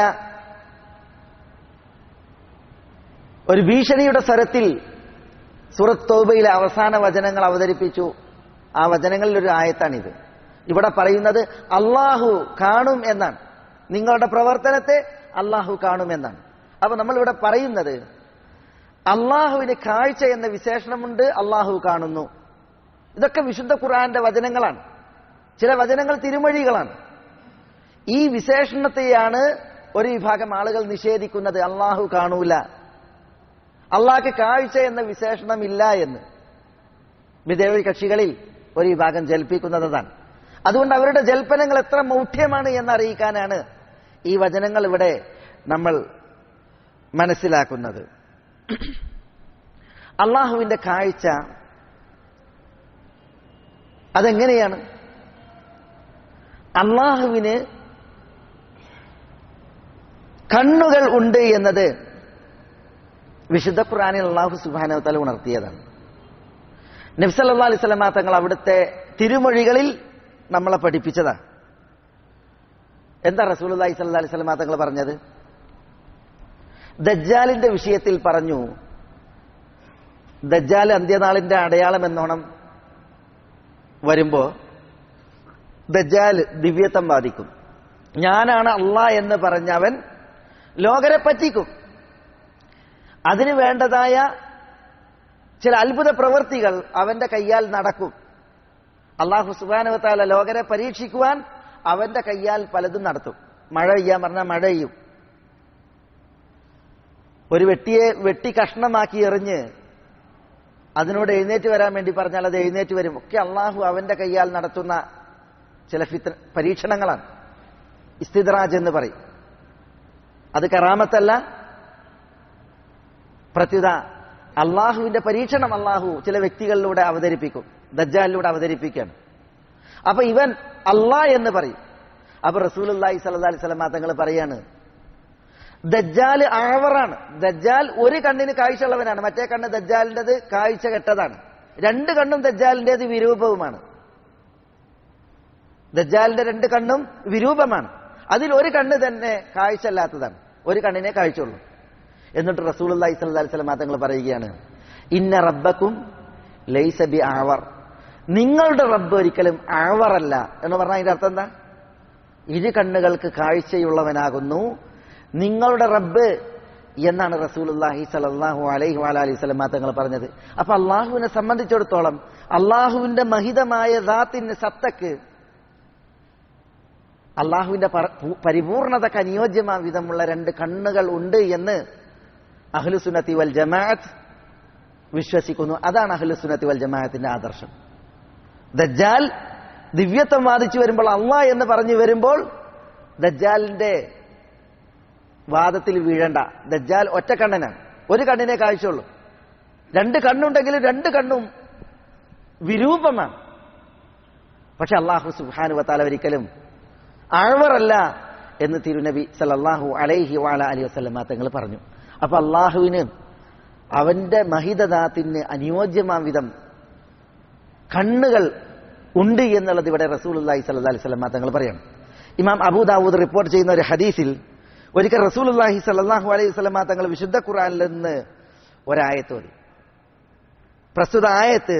ഒരു ഭീഷണിയുടെ സ്വരത്തിൽ സൂറത്ത് തൗബയിലെ അവസാന വചനങ്ങൾ അവതരിപ്പിച്ചു ആ വചനങ്ങളിൽ ഒരു ആയത്താണിത് ഇവിടെ പറയുന്നത് അള്ളാഹു കാണും എന്നാണ് നിങ്ങളുടെ പ്രവർത്തനത്തെ അള്ളാഹു കാണുമെന്നാണ് അപ്പൊ നമ്മളിവിടെ പറയുന്നത് അള്ളാഹുവിന് കാഴ്ച എന്ന വിശേഷണമുണ്ട് അള്ളാഹു കാണുന്നു ഇതൊക്കെ വിശുദ്ധ ഖുർആന്റെ വചനങ്ങളാണ് ചില വചനങ്ങൾ തിരുമൊഴികളാണ് ഈ വിശേഷണത്തെയാണ് ഒരു വിഭാഗം ആളുകൾ നിഷേധിക്കുന്നത് അള്ളാഹു കാണൂല അള്ളാഹ്ക്ക് കാഴ്ച എന്ന വിശേഷണമില്ല എന്ന് വിദേവി കക്ഷികളിൽ ഒരു വിഭാഗം ജൽപ്പിക്കുന്നതാണ് അതുകൊണ്ട് അവരുടെ ജൽപ്പനങ്ങൾ എത്ര മൗഢ്യമാണ് എന്നറിയിക്കാനാണ് ഈ വചനങ്ങൾ ഇവിടെ നമ്മൾ മനസ്സിലാക്കുന്നത് അള്ളാഹുവിന്റെ കാഴ്ച അതെങ്ങനെയാണ് അള്ളാഹുവിന് കണ്ണുകൾ ഉണ്ട് എന്നത് വിശുദ്ധ ഖുറാനിൽ അള്ളാഹു സുബാനവത്തല ഉണർത്തിയതാണ് നബ്സല്ലാ അലൈഹി സ്വലമ തങ്ങൾ അവിടുത്തെ തിരുമൊഴികളിൽ നമ്മളെ പഠിപ്പിച്ചതാ എന്താ റസൂലി സല്ലാ അലൈഹി സ്വലമാ തങ്ങൾ പറഞ്ഞത് ദജ്ജാലിന്റെ വിഷയത്തിൽ പറഞ്ഞു ദജ്ജാൽ അന്ത്യനാളിന്റെ അടയാളം എന്നോണം വരുമ്പോ ദജ്ജാൽ ദിവ്യത്വം ബാധിക്കും ഞാനാണ് അള്ളാ എന്ന് പറഞ്ഞവൻ ലോകരെ പറ്റിക്കും അതിനു വേണ്ടതായ ചില അത്ഭുത പ്രവൃത്തികൾ അവന്റെ കയ്യാൽ നടക്കും അള്ളാഹു സുബാനുവത്താല ലോകരെ പരീക്ഷിക്കുവാൻ അവന്റെ കയ്യാൽ പലതും നടത്തും മഴ പെയ്യാൻ പറഞ്ഞാൽ മഴ പെയ്യും ഒരു വെട്ടിയെ വെട്ടി കഷ്ണമാക്കി എറിഞ്ഞ് അതിനോട് എഴുന്നേറ്റ് വരാൻ വേണ്ടി പറഞ്ഞാൽ അത് എഴുന്നേറ്റ് വരും ഒക്കെ അള്ളാഹു അവന്റെ കയ്യാൽ നടത്തുന്ന ചില ഫിത്ര പരീക്ഷണങ്ങളാണ് ഇസ്തിദ്രാജ് എന്ന് പറയും അത് കറാമത്തല്ല പ്രത്യുത അള്ളാഹുവിന്റെ പരീക്ഷണം അള്ളാഹു ചില വ്യക്തികളിലൂടെ അവതരിപ്പിക്കും ദജ്ജാലിലൂടെ അവതരിപ്പിക്കുകയാണ് അപ്പൊ ഇവൻ അള്ളാ എന്ന് പറയും അപ്പൊ റസൂലി സല്ലാ അലൈഹി സ്വലമ തങ്ങൾ പറയാണ് ദജ്ജാൽ ആവറാണ് ദജ്ജാൽ ഒരു കണ്ണിന് കാഴ്ചയുള്ളവനാണ് മറ്റേ കണ്ണ് ദജ്ജാലിൻ്റെത് കാഴ്ച കെട്ടതാണ് രണ്ട് കണ്ണും ദജ്ജാലിൻ്റെത് വിരൂപവുമാണ് ദജ്ജാലിന്റെ രണ്ട് കണ്ണും വിരൂപമാണ് അതിൽ ഒരു കണ്ണ് തന്നെ കാഴ്ചയല്ലാത്തതാണ് ഒരു കണ്ണിനെ കാഴ്ചയുള്ളൂ എന്നിട്ട് റസൂൽ അള്ളഹി സ്വല്ലാ സ്വലം തങ്ങൾ പറയുകയാണ് ഇന്ന റബ്ബക്കും ലൈസബി ആവർ നിങ്ങളുടെ റബ്ബ് ഒരിക്കലും ആവറല്ല എന്ന് പറഞ്ഞാൽ അതിന്റെ അർത്ഥം എന്താ ഇരു കണ്ണുകൾക്ക് കാഴ്ചയുള്ളവനാകുന്നു നിങ്ങളുടെ റബ്ബ് എന്നാണ് റസൂലുല്ലാഹി സലല്ലാഹു അലൈഹി അലൈഹി സ്വലം തങ്ങൾ പറഞ്ഞത് അപ്പൊ അള്ളാഹുവിനെ സംബന്ധിച്ചിടത്തോളം അള്ളാഹുവിന്റെ മഹിതമായ ദാത്തിന് സത്തക്ക് അള്ളാഹുവിന്റെ പരിപൂർണതക്ക് അനുയോജ്യമായ വിധമുള്ള രണ്ട് കണ്ണുകൾ ഉണ്ട് എന്ന് അഹ്ലുസുനത്തി വൽ ജമാഅത്ത് വിശ്വസിക്കുന്നു അതാണ് അഹ്ലുസുനത്തി വൽ ജമാഅത്തിന്റെ ആദർശം ദജ്ജാൽ ദിവ്യത്വം വാദിച്ചു വരുമ്പോൾ അള്ളാ എന്ന് പറഞ്ഞു വരുമ്പോൾ ദജ്ജാലിന്റെ വാദത്തിൽ വീഴണ്ട ദജ്ജാൽ ഒറ്റ കണ്ണനാണ് ഒരു കണ്ണിനെ കാഴ്ചയുള്ളൂ രണ്ട് കണ്ണുണ്ടെങ്കിലും രണ്ട് കണ്ണും വിരൂപമാണ് പക്ഷെ അള്ളാഹു സുഹാനുവത്താല ഒരിക്കലും ആഴ്വറല്ല എന്ന് തിരുനബി സലല്ലാഹു അലൈഹി വാല അലി വസ്ലമ തങ്ങൾ പറഞ്ഞു അപ്പൊ അള്ളാഹുവിന് അവന്റെ മഹിതദാത്തിന് അനുയോജ്യമാം വിധം കണ്ണുകൾ ഉണ്ട് എന്നുള്ളത് ഇവിടെ റസൂൽ അള്ളാഹി സല്ലാ അലൈഹി സ്വലമ തങ്ങൾ പറയണം ഇമാം അബൂദാവൂദ് റിപ്പോർട്ട് ചെയ്യുന്ന ഒരു ഹദീസിൽ ഒരിക്കൽ റസൂൽ അള്ളാഹി സല്ലാഹു അലൈഹി സ്വലമ തങ്ങൾ വിശുദ്ധ ഖുറാനിൽ നിന്ന് ഒരായത്ത് ഓതി പ്രസ്തുത ആയത്ത്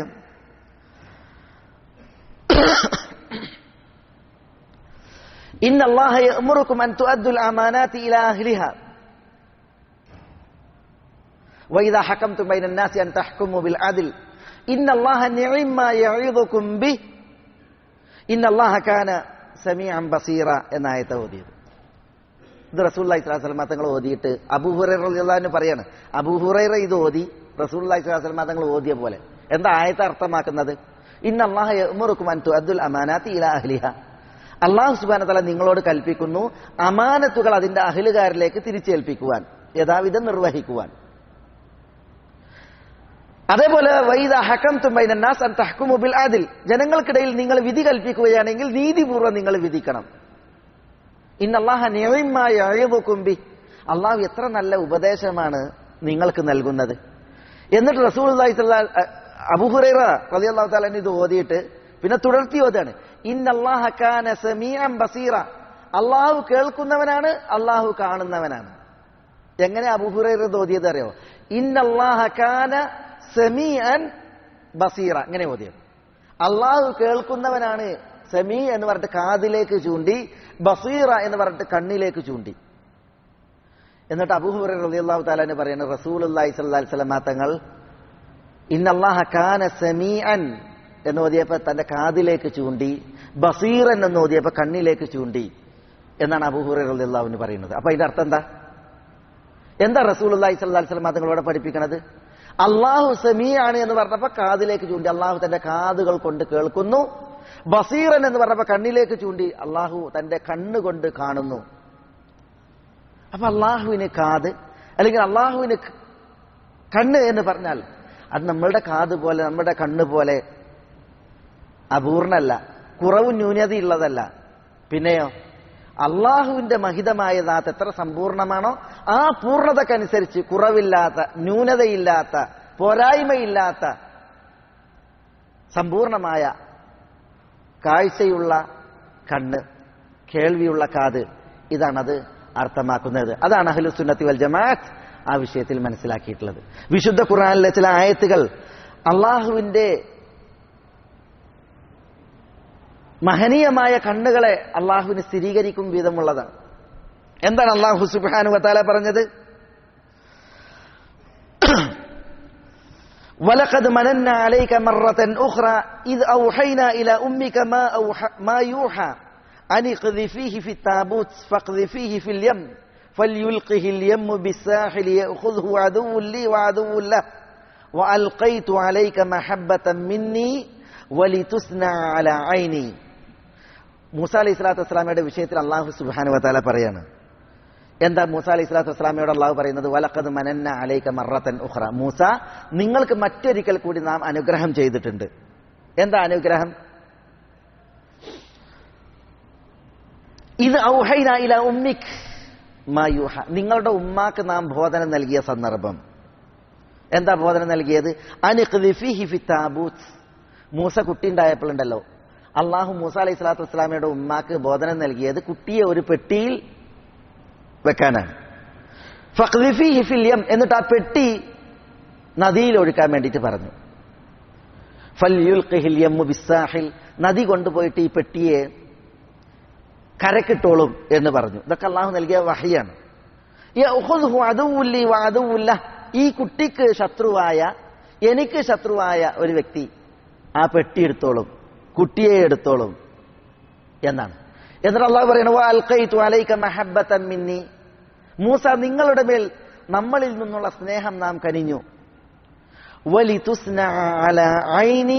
إن الله يأمركم أن تؤدوا الأمانات إلى أهلها وإذا حكمتم بين الناس أن تحكموا بالعدل إن الله نعم ما يعظكم به إن الله كان സമീഅൻ ബസീറ എന്ന ആയത്തെ ഓതിയത് ഇത് റസൂല്ലി സ്വലാസ്ലമ തങ്ങൾ ഓതിയിട്ട് അബൂഹുറൈറിന് പറയാണ് അബൂഹുറൈറ ഇത് ഓതി റസൂല്ലി സ്വലാസ്ലമ തങ്ങൾ ഓതിയ പോലെ എന്താ ആയത്തെ അർത്ഥമാക്കുന്നത് ഇന്ന അള്ളാഹുറുക്കും അബ്ദുൽ അമാനാത്തി ഇല അഹ്ലിഹ അള്ളാഹു സുബാന തല നിങ്ങളോട് കൽപ്പിക്കുന്നു അമാനത്തുകൾ അതിന്റെ അഹലുകാരിലേക്ക് തിരിച്ചേൽപ്പിക്കുവാൻ യഥാവിധം നിർവഹിക്കുവാൻ അതേപോലെ വൈദ ഹക്കം തുമ്പൈനാസ് തഹ്കുമുബിൽ അതിൽ ജനങ്ങൾക്കിടയിൽ നിങ്ങൾ വിധി കൽപ്പിക്കുകയാണെങ്കിൽ നീതിപൂർവ്വം നിങ്ങൾ വിധിക്കണം ഇന്നല്ലാഹ നിഴമായ അഴവുക്കുമ്പി അള്ളാഹു എത്ര നല്ല ഉപദേശമാണ് നിങ്ങൾക്ക് നൽകുന്നത് എന്നിട്ട് റസൂൽ അബുഹുറൈറ റലി അള്ളാഹു താലൻ ഇത് ഓതിയിട്ട് പിന്നെ തുടർത്തി ഓതാണ് ഇന്നല്ലാഹ കാന സമീഅം ബസീറ അള്ളാഹു കേൾക്കുന്നവനാണ് അള്ളാഹു കാണുന്നവനാണ് എങ്ങനെ അബുഹുറൈറ ഇത് ഓതിയത് അറിയോ ഇന്നല്ലാഹ കാന സമീഅൻ ബസീറ ഇങ്ങനെ ഓതിയത് അള്ളാഹു കേൾക്കുന്നവനാണ് സമീ എന്ന് പറഞ്ഞിട്ട് കാതിലേക്ക് ചൂണ്ടി ബസീറ എന്ന് പറഞ്ഞിട്ട് കണ്ണിലേക്ക് ചൂണ്ടി എന്നിട്ട് അബൂഹുറ റളിയല്ലാഹു താലാന് പറയുന്നത് റസൂൽ അള്ളാഹി സ്വല്ലല്ലാഹി സ്വലമാ തങ്ങൾ ഇന്നല്ലാഹ കാന സമീഅൻ എന്ന് ഓതിയപ്പോ തന്റെ കാതിലേക്ക് ചൂണ്ടി ബസീറൻ എന്ന് ഓതിയപ്പോ കണ്ണിലേക്ക് ചൂണ്ടി എന്നാണ് അബൂഹുറ റളിയല്ലാഹുവിന് പറയുന്നത് അപ്പൊ അതിന്റെ അർത്ഥം എന്താ എന്താ റസൂൽ അള്ളാഹി സ്വല്ലല്ലാഹി സ്വലമാ തങ്ങളോട് പഠിപ്പിക്കണത് അള്ളാഹു സമീയാണ് എന്ന് പറഞ്ഞപ്പോ കാതിലേക്ക് ചൂണ്ടി അള്ളാഹു തന്റെ കാതുകൾ കൊണ്ട് കേൾക്കുന്നു ബസീറൻ എന്ന് പറഞ്ഞപ്പോ കണ്ണിലേക്ക് ചൂണ്ടി അള്ളാഹു തന്റെ കണ്ണുകൊണ്ട് കാണുന്നു അപ്പൊ അള്ളാഹുവിന് കാത് അല്ലെങ്കിൽ അള്ളാഹുവിന് കണ്ണ് എന്ന് പറഞ്ഞാൽ അത് നമ്മളുടെ കാത് പോലെ നമ്മുടെ കണ്ണ് പോലെ അപൂർണല്ല കുറവും ന്യൂനതയുള്ളതല്ല പിന്നെയോ അള്ളാഹുവിന്റെ മഹിതമായ ദാത്ത് എത്ര സമ്പൂർണമാണോ ആ പൂർണ്ണതക്കനുസരിച്ച് കുറവില്ലാത്ത ന്യൂനതയില്ലാത്ത പോരായ്മയില്ലാത്ത സമ്പൂർണമായ കാഴ്ചയുള്ള കണ്ണ് കേൾവിയുള്ള കാത് ഇതാണത് അർത്ഥമാക്കുന്നത് അതാണ് അഹ്ലുസുന്നത്തി വൽ ജമാഅത്ത് ആ വിഷയത്തിൽ മനസ്സിലാക്കിയിട്ടുള്ളത് വിശുദ്ധ ഖുർആനിലെ ചില ആയത്തുകൾ അള്ളാഹുവിന്റെ മഹനീയമായ കണ്ണുകളെ അള്ളാഹുവിന് സ്ഥിരീകരിക്കും വിധമുള്ളതാണ് എന്താണ് അള്ളാഹു സുബാനു വത്താല പറഞ്ഞത് ولقد مننا عليك مرة أخرى إذ أوحينا إلى أمك ما, أوحى ما يوحى أن اقذفيه في التابوت فاقذفيه في اليم فليلقه اليم بالساحل يأخذه عدو لي وعدو له وألقيت عليك محبة مني ولتصنع على عيني മൂസ അലൈഹി സ്വലാത്തു വസ്സലാമയുടെ വിഷയത്തിൽ അള്ളാഹു സുബാനു വത്താല പറയാണ് എന്താ മൂസ അലൈഹി സ്വലാത്തു വസ്സലാമയോട് അള്ളാഹു പറയുന്നത് വലക്കത് മനന്ന അലൈക മറത്തൻ ഉഹ്റ മൂസ നിങ്ങൾക്ക് മറ്റൊരിക്കൽ കൂടി നാം അനുഗ്രഹം ചെയ്തിട്ടുണ്ട് എന്താ അനുഗ്രഹം ഇത് ഔഹൈന ഇല ഉമ്മിക് മായൂഹ നിങ്ങളുടെ ഉമ്മാക്ക് നാം ബോധനം നൽകിയ സന്ദർഭം എന്താ ബോധനം നൽകിയത് അനിഖ്ദിഫിഹി ഫി താബൂത്ത് മൂസ കുട്ടി ഉണ്ടായപ്പോഴുണ്ടല്ലോ അള്ളാഹു മൂസ അലൈഹി സ്വലാത്തു വസ്സലാമയുടെ ഉമ്മാക്ക് ബോധനം നൽകിയത് കുട്ടിയെ ഒരു പെട്ടിയിൽ വെക്കാനാണ് ഫഖ്ദിഫിഹി ഫിൽ യം എന്നിട്ട് ആ പെട്ടി നദിയിൽ ഒഴുക്കാൻ വേണ്ടിയിട്ട് പറഞ്ഞു ഫൽയുൽഖിഹിൽ യമ്മു ബിസ്സാഹിൽ നദി കൊണ്ടുപോയിട്ട് ഈ പെട്ടിയെ കരക്കിട്ടോളും എന്ന് പറഞ്ഞു ഇതൊക്കെ അള്ളാഹു നൽകിയ വഹിയാണ് യഅഖുദുഹു അദുവുല്ലി വഅദുവുല്ല ഈ കുട്ടിക്ക് ശത്രുവായ എനിക്ക് ശത്രുവായ ഒരു വ്യക്തി ആ പെട്ടി എടുത്തോളും കുട്ടിയെ എടുത്തോളും എന്നാണ് എന്നിട്ട് അള്ളാഹു പറയുന്നത് അൽഖൈതു അലൈക മഹബ്ബതൻ മിന്നി മൂസ നിങ്ങളുടെ മേൽ നമ്മളിൽ നിന്നുള്ള സ്നേഹം നാം കനിഞ്ഞു വലി അല ഐനി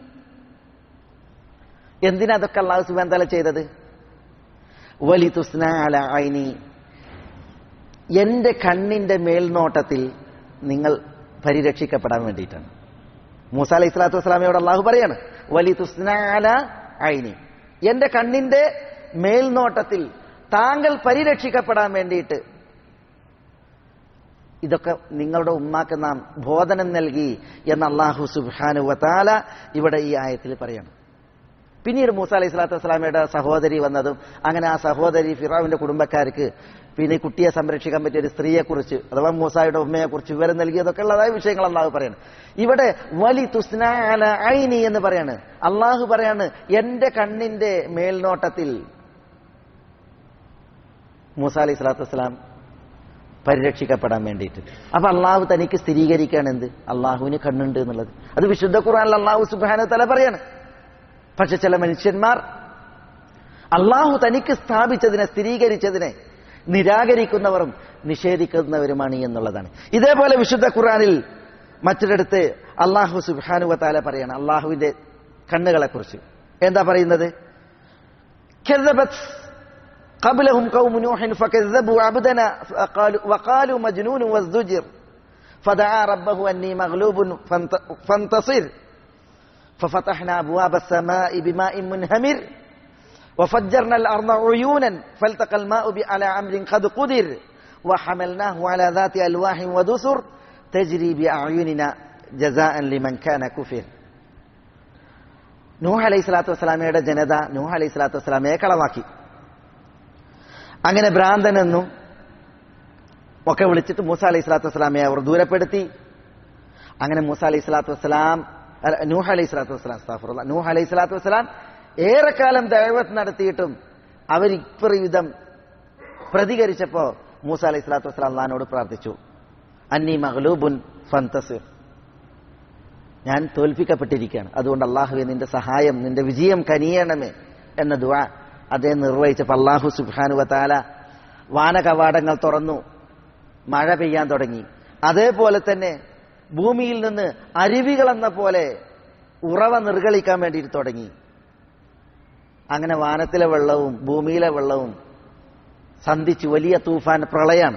എന്തിനാ അതൊക്കെ അള്ളാഹു സുബാൻ തല ചെയ്തത് വലി അല ഐനി എന്റെ കണ്ണിന്റെ മേൽനോട്ടത്തിൽ നിങ്ങൾ പരിരക്ഷിക്കപ്പെടാൻ വേണ്ടിയിട്ടാണ് മൂസ അലൈഹി സ്വലാത്തു വസ്സലാമയോട് അള്ളാഹു പറയാണ് വലി അല ഐനി എന്റെ കണ്ണിന്റെ മേൽനോട്ടത്തിൽ താങ്കൾ പരിരക്ഷിക്കപ്പെടാൻ വേണ്ടിയിട്ട് ഇതൊക്കെ നിങ്ങളുടെ ഉമ്മാക്ക് നാം ബോധനം നൽകി എന്ന് അള്ളാഹു സുബാനു വത്താല ഇവിടെ ഈ ആയത്തിൽ പറയണം പിന്നീട് മൂസ അലൈഹി സ്വലാത്തു വസ്സലാമയുടെ സഹോദരി വന്നതും അങ്ങനെ ആ സഹോദരി ഫിറാവിന്റെ കുടുംബക്കാർക്ക് പിന്നെ ഈ കുട്ടിയെ സംരക്ഷിക്കാൻ പറ്റിയ ഒരു സ്ത്രീയെക്കുറിച്ച് അഥവാ മൂസായുടെ ഉമ്മയെക്കുറിച്ച് വിവരം നൽകിയതൊക്കെ ഉള്ളതായ വിഷയങ്ങൾ അള്ളാഹു പറയാണ് ഇവിടെ വലി തുസ്ന അല ഐനി എന്ന് പറയാണ് അള്ളാഹു പറയാണ് എന്റെ കണ്ണിന്റെ മേൽനോട്ടത്തിൽ മൂസ അലൈഹി സ്വലാത്തു വസ്സലാം പരിരക്ഷിക്കപ്പെടാൻ വേണ്ടിയിട്ട് അപ്പൊ അള്ളാഹു തനിക്ക് സ്ഥിരീകരിക്കുകയാണ് എന്ത് അള്ളാഹുവിന് കണ്ണുണ്ട് എന്നുള്ളത് അത് വിശുദ്ധ ഖുർആനിൽ അള്ളാഹു സുബാന തല പറയാണ് പക്ഷെ ചില മനുഷ്യന്മാർ അള്ളാഹു തനിക്ക് സ്ഥാപിച്ചതിനെ സ്ഥിരീകരിച്ചതിനെ നിരാകരിക്കുന്നവരും നിഷേധിക്കുന്നവരുമാണ് എന്നുള്ളതാണ് ഇതേപോലെ വിശുദ്ധ ഖുർആനിൽ മറ്റൊരിടത്ത് അള്ളാഹു സുബാനു വത്താല പറയാണ് അള്ളാഹുവിന്റെ കണ്ണുകളെ കുറിച്ച് എന്താ പറയുന്നത് كذبت قبلهم قوم نوح فكذبوا عبدنا فقالوا وقالوا مجنون وازدجر فدعا ربه أني مغلوب فانت- فانتصر ففتحنا أبواب السماء بماء منهمر وفجرنا الأرض عيونا فالتقى الماء ب- على أمر قد قدر وحملناه على ذات ألواح ودسر تجري بأعيننا جزاء لمن كان كفر നൂഹ് അലൈഹി സ്വലാത്തു വസ്സലാമയുടെ ജനത നൂഹ് അലൈഹി സ്വലാത്തു വസ്സലാമയെ കളവാക്കി അങ്ങനെ ഭ്രാന്തനെന്നും ഒക്കെ വിളിച്ചിട്ട് മൂസ അലൈഹി സ്വലാത്തു വസ്സലാമയെ അവർ ദൂരപ്പെടുത്തി അങ്ങനെ മൂസ അലൈഹി സ്വലാത്തു വസ്സലാം അല്ല, നൂഹ് അലൈഹി സ്വലാത്തു വസ്സലാം അസ്താഫുറുല്ലാ. നൂഹ് അലൈഹി സ്വലാത്തു വസ്സലാം ഏറെക്കാലം ദൈവത്ത് നടത്തിയിട്ടും അവർ ഇപ്രവിധം പ്രതികരിച്ചപ്പോ മൂസ അലൈഹി സ്വലാത്തു വസ്സലാം അള്ളഹാനോട് പ്രാർത്ഥിച്ചു അന്നി മഹ്ലൂബുൻ ഫന്തസിർ ഞാൻ തോൽപ്പിക്കപ്പെട്ടിരിക്കുകയാണ് അതുകൊണ്ട് അള്ളാഹുവെ നിന്റെ സഹായം നിന്റെ വിജയം കനിയണമേ എന്ന ദുആ അദ്ദേഹം നിർവഹിച്ചപ്പോൾ അള്ളാഹു സുബാനു വത്താല വാനകവാടങ്ങൾ തുറന്നു മഴ പെയ്യാൻ തുടങ്ങി അതേപോലെ തന്നെ ഭൂമിയിൽ നിന്ന് അരുവികൾ എന്ന പോലെ ഉറവ നിർഗളിക്കാൻ വേണ്ടിയിട്ട് തുടങ്ങി അങ്ങനെ വാനത്തിലെ വെള്ളവും ഭൂമിയിലെ വെള്ളവും സന്ധിച്ച് വലിയ തൂഫാൻ പ്രളയാണ്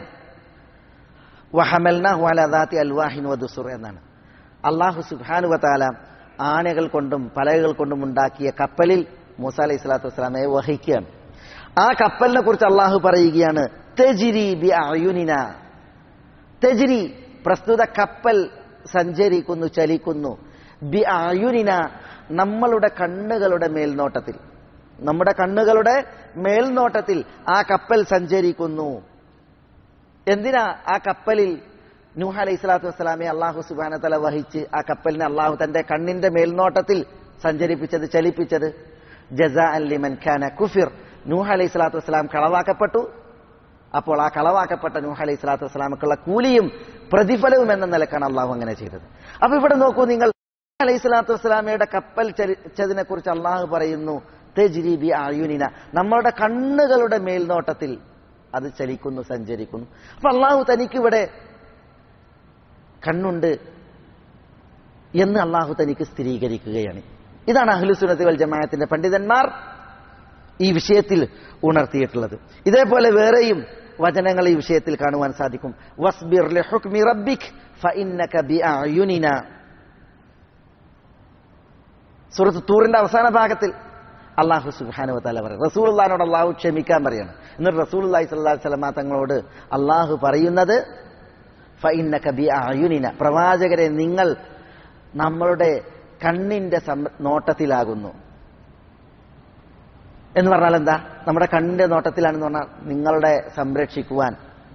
വഹമൽന ഹുഅലാദാത്തി അൽവാഹിൻ വദുസുർ എന്നാണ് അള്ളാഹു സുബ്ഹാനു വതാല ആനകൾ കൊണ്ടും പലകകൾ കൊണ്ടും ഉണ്ടാക്കിയ കപ്പലിൽ മൂസ അലൈഹി സ്വലാത്തു വസ്സലാമയെ വഹിക്കുകയാണ് ആ കപ്പലിനെ കുറിച്ച് അള്ളാഹു പറയുകയാണ് തെജിരി ബി അയുനിന തെജിരി പ്രസ്തുത കപ്പൽ സഞ്ചരിക്കുന്നു ചലിക്കുന്നു ബി അയുനിന നമ്മളുടെ കണ്ണുകളുടെ മേൽനോട്ടത്തിൽ നമ്മുടെ കണ്ണുകളുടെ മേൽനോട്ടത്തിൽ ആ കപ്പൽ സഞ്ചരിക്കുന്നു എന്തിനാ ആ കപ്പലിൽ നൂഹ അലൈഹി സ്വലാത്തു വസ്സലാമെ അള്ളാഹു സുബാന തല വഹിച്ച് ആ കപ്പലിനെ അള്ളാഹു തന്റെ കണ്ണിന്റെ മേൽനോട്ടത്തിൽ സഞ്ചരിപ്പിച്ചത് ചലിപ്പിച്ചത് ജസാ അല്ലിമൻ ഖാന കുഫിർ നൂഹ അലൈഹി സ്വലാത്തു വസ്സലാം കളവാക്കപ്പെട്ടു അപ്പോൾ ആ കളവാക്കപ്പെട്ട നൂഹ അലൈഹി സ്വലാത്തു വസ്സലാമക്കുള്ള കൂലിയും പ്രതിഫലവും എന്ന നിലക്കാണ് അള്ളാഹു അങ്ങനെ ചെയ്തത് അപ്പൊ ഇവിടെ നോക്കൂ നിങ്ങൾ അലൈഹി സ്വലാത്തു വസ്സലാമയുടെ കപ്പൽ ചലിച്ചതിനെ കുറിച്ച് അള്ളാഹു പറയുന്നു തെജ്രീബി ആയുനിന നമ്മളുടെ കണ്ണുകളുടെ മേൽനോട്ടത്തിൽ അത് ചലിക്കുന്നു സഞ്ചരിക്കുന്നു അപ്പൊ അള്ളാഹു തനിക്കിവിടെ കണ്ണുണ്ട് എന്ന് അള്ളാഹു തനിക്ക് സ്ഥിരീകരിക്കുകയാണ് ഇതാണ് അഹ്ലുസുനത്ത് വൽ ജമാഅത്തിന്റെ പണ്ഡിതന്മാർ ഈ വിഷയത്തിൽ ഉണർത്തിയിട്ടുള്ളത് ഇതേപോലെ വേറെയും വചനങ്ങൾ ഈ വിഷയത്തിൽ കാണുവാൻ സാധിക്കും വസ്ബിർ ലിഹുക്മി റബ്ബിക് ഫഇന്നക ബിഅയുനിന സൂറത്ത് തൂറിന്റെ അവസാന ഭാഗത്തിൽ അള്ളാഹു സുബാനു താല പറയും റസൂൽനോട് അള്ളാഹു ക്ഷമിക്കാൻ പറയാണ് എന്നിട്ട് റസൂൽ അള്ളാഹി സ്വല്ലാ സ്വലമ തങ്ങളോട് അള്ളാഹു പറയുന്നത് ഫൈന്ന കബി അയുനിന പ്രവാചകരെ നിങ്ങൾ നമ്മളുടെ കണ്ണിന്റെ നോട്ടത്തിലാകുന്നു എന്ന് പറഞ്ഞാൽ എന്താ നമ്മുടെ കണ്ണിന്റെ നോട്ടത്തിലാണെന്ന് പറഞ്ഞാൽ നിങ്ങളുടെ സംരക്ഷിക്കുവാൻ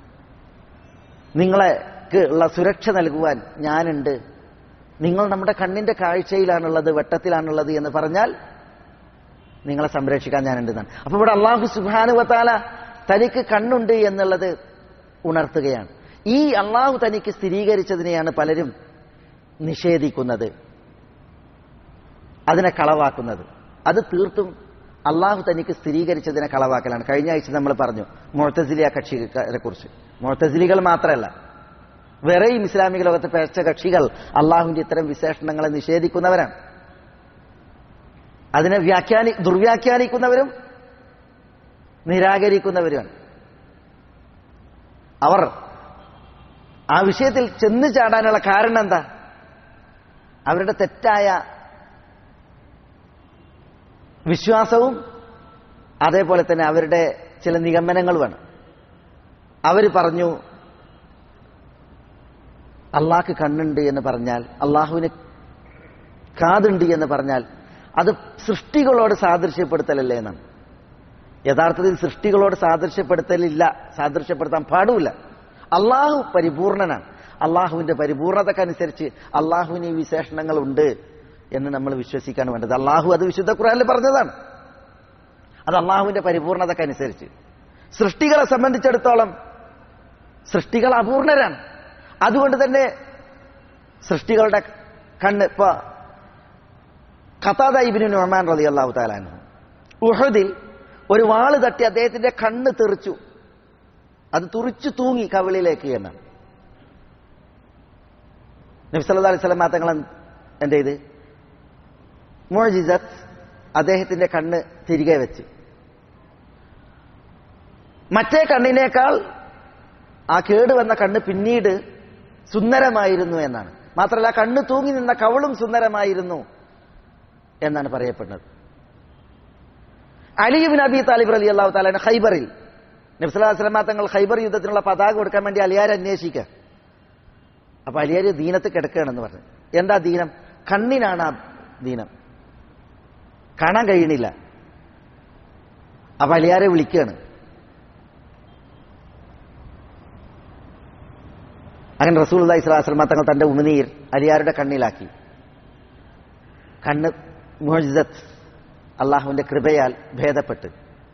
നിങ്ങളെക്ക് ഉള്ള സുരക്ഷ നൽകുവാൻ ഞാനുണ്ട് നിങ്ങൾ നമ്മുടെ കണ്ണിന്റെ കാഴ്ചയിലാണുള്ളത് വെട്ടത്തിലാണുള്ളത് എന്ന് പറഞ്ഞാൽ നിങ്ങളെ സംരക്ഷിക്കാൻ ഞാനുണ്ടെന്നാണ് അപ്പൊ ഇവിടെ അള്ളാഹു സുബാനുവത്താല തനിക്ക് കണ്ണുണ്ട് എന്നുള്ളത് ഉണർത്തുകയാണ് ഈ അള്ളാഹു തനിക്ക് സ്ഥിരീകരിച്ചതിനെയാണ് പലരും നിഷേധിക്കുന്നത് അതിനെ കളവാക്കുന്നത് അത് തീർത്തും അള്ളാഹു തനിക്ക് സ്ഥിരീകരിച്ചതിനെ കളവാക്കലാണ് കഴിഞ്ഞ ആഴ്ച നമ്മൾ പറഞ്ഞു മുഴത്തസിലിയ കക്ഷികളെ കുറിച്ച് മുഴത്തസിലികൾ മാത്രമല്ല വേറെയും ഇസ്ലാമിക ലോകത്തെ പേച്ച കക്ഷികൾ അള്ളാഹുവിന്റെ ഇത്തരം വിശേഷണങ്ങളെ നിഷേധിക്കുന്നവരാണ് അതിനെ വ്യാഖ്യാനി ദുർവ്യാഖ്യാനിക്കുന്നവരും നിരാകരിക്കുന്നവരുമാണ് അവർ ആ വിഷയത്തിൽ ചെന്ന് ചാടാനുള്ള കാരണം എന്താ അവരുടെ തെറ്റായ വിശ്വാസവും അതേപോലെ തന്നെ അവരുടെ ചില നിഗമനങ്ങളുമാണ് അവർ പറഞ്ഞു അള്ളാഹ്ക്ക് കണ്ണുണ്ട് എന്ന് പറഞ്ഞാൽ അള്ളാഹുവിന് കാതുണ്ട് എന്ന് പറഞ്ഞാൽ അത് സൃഷ്ടികളോട് സാദൃശ്യപ്പെടുത്തലല്ലേ എന്നാണ് യഥാർത്ഥത്തിൽ സൃഷ്ടികളോട് സാദൃശ്യപ്പെടുത്തലില്ല സാദൃശ്യപ്പെടുത്താൻ പാടില്ല അള്ളാഹു പരിപൂർണനാണ് അള്ളാഹുവിന്റെ പരിപൂർണതക്കനുസരിച്ച് അള്ളാഹുവിന് ഈ വിശേഷണങ്ങളുണ്ട് എന്ന് നമ്മൾ വിശ്വസിക്കാൻ വേണ്ടത് അള്ളാഹു അത് വിശുദ്ധ ഖുറാനിൽ പറഞ്ഞതാണ് അത് അള്ളാഹുവിന്റെ പരിപൂർണതക്കനുസരിച്ച് സൃഷ്ടികളെ സംബന്ധിച്ചിടത്തോളം സൃഷ്ടികൾ അപൂർണരാണ് അതുകൊണ്ട് തന്നെ സൃഷ്ടികളുടെ കണ്ണ് ഇപ്പൊ ഖത്താദ ഇബിനു നൊമാൻ റലി അള്ളാഹു താലാൻ ഉഹദിൽ ഒരു വാള് തട്ടി അദ്ദേഹത്തിന്റെ കണ്ണ് തെറിച്ചു അത് തുറിച്ചു തൂങ്ങി കവിളിലേക്ക് എന്നാണ് നബ്സല്ലാ അലൈഹി സ്വലം തങ്ങൾ എന്ത് ചെയ്ത് മോജിസത്ത് അദ്ദേഹത്തിന്റെ കണ്ണ് തിരികെ വെച്ച് മറ്റേ കണ്ണിനേക്കാൾ ആ കേടുവന്ന കണ്ണ് പിന്നീട് സുന്ദരമായിരുന്നു എന്നാണ് മാത്രമല്ല കണ്ണ് തൂങ്ങി നിന്ന കവളും സുന്ദരമായിരുന്നു എന്നാണ് പറയപ്പെടുന്നത് അലിബിൻ അബി താലിബ് അലി അള്ളാഹു താലാൻ ഖൈബറിൽ നബ്സലാസ്ലമ തങ്ങൾ ഖൈബർ യുദ്ധത്തിനുള്ള പതാക കൊടുക്കാൻ വേണ്ടി അലിയാരെ അന്വേഷിക്കുക അപ്പൊ അലിയാര് ദീനത്ത് കിടക്കുകയാണെന്ന് പറഞ്ഞു എന്താ ദീനം കണ്ണിനാണ് ആ ദീനം കാണാൻ കഴിയണില്ല അപ്പൊ അലിയാരെ വിളിക്കുകയാണ് അങ്ങനെ റസൂൽ അള്ളഹി സ്വലാസ്ലമ തങ്ങൾ തന്റെ ഉമിനീർ അലിയാരുടെ കണ്ണിലാക്കി കണ്ണ് മുഹജിദത്ത് അള്ളാഹുവിന്റെ കൃപയാൽ ഭേദപ്പെട്ട്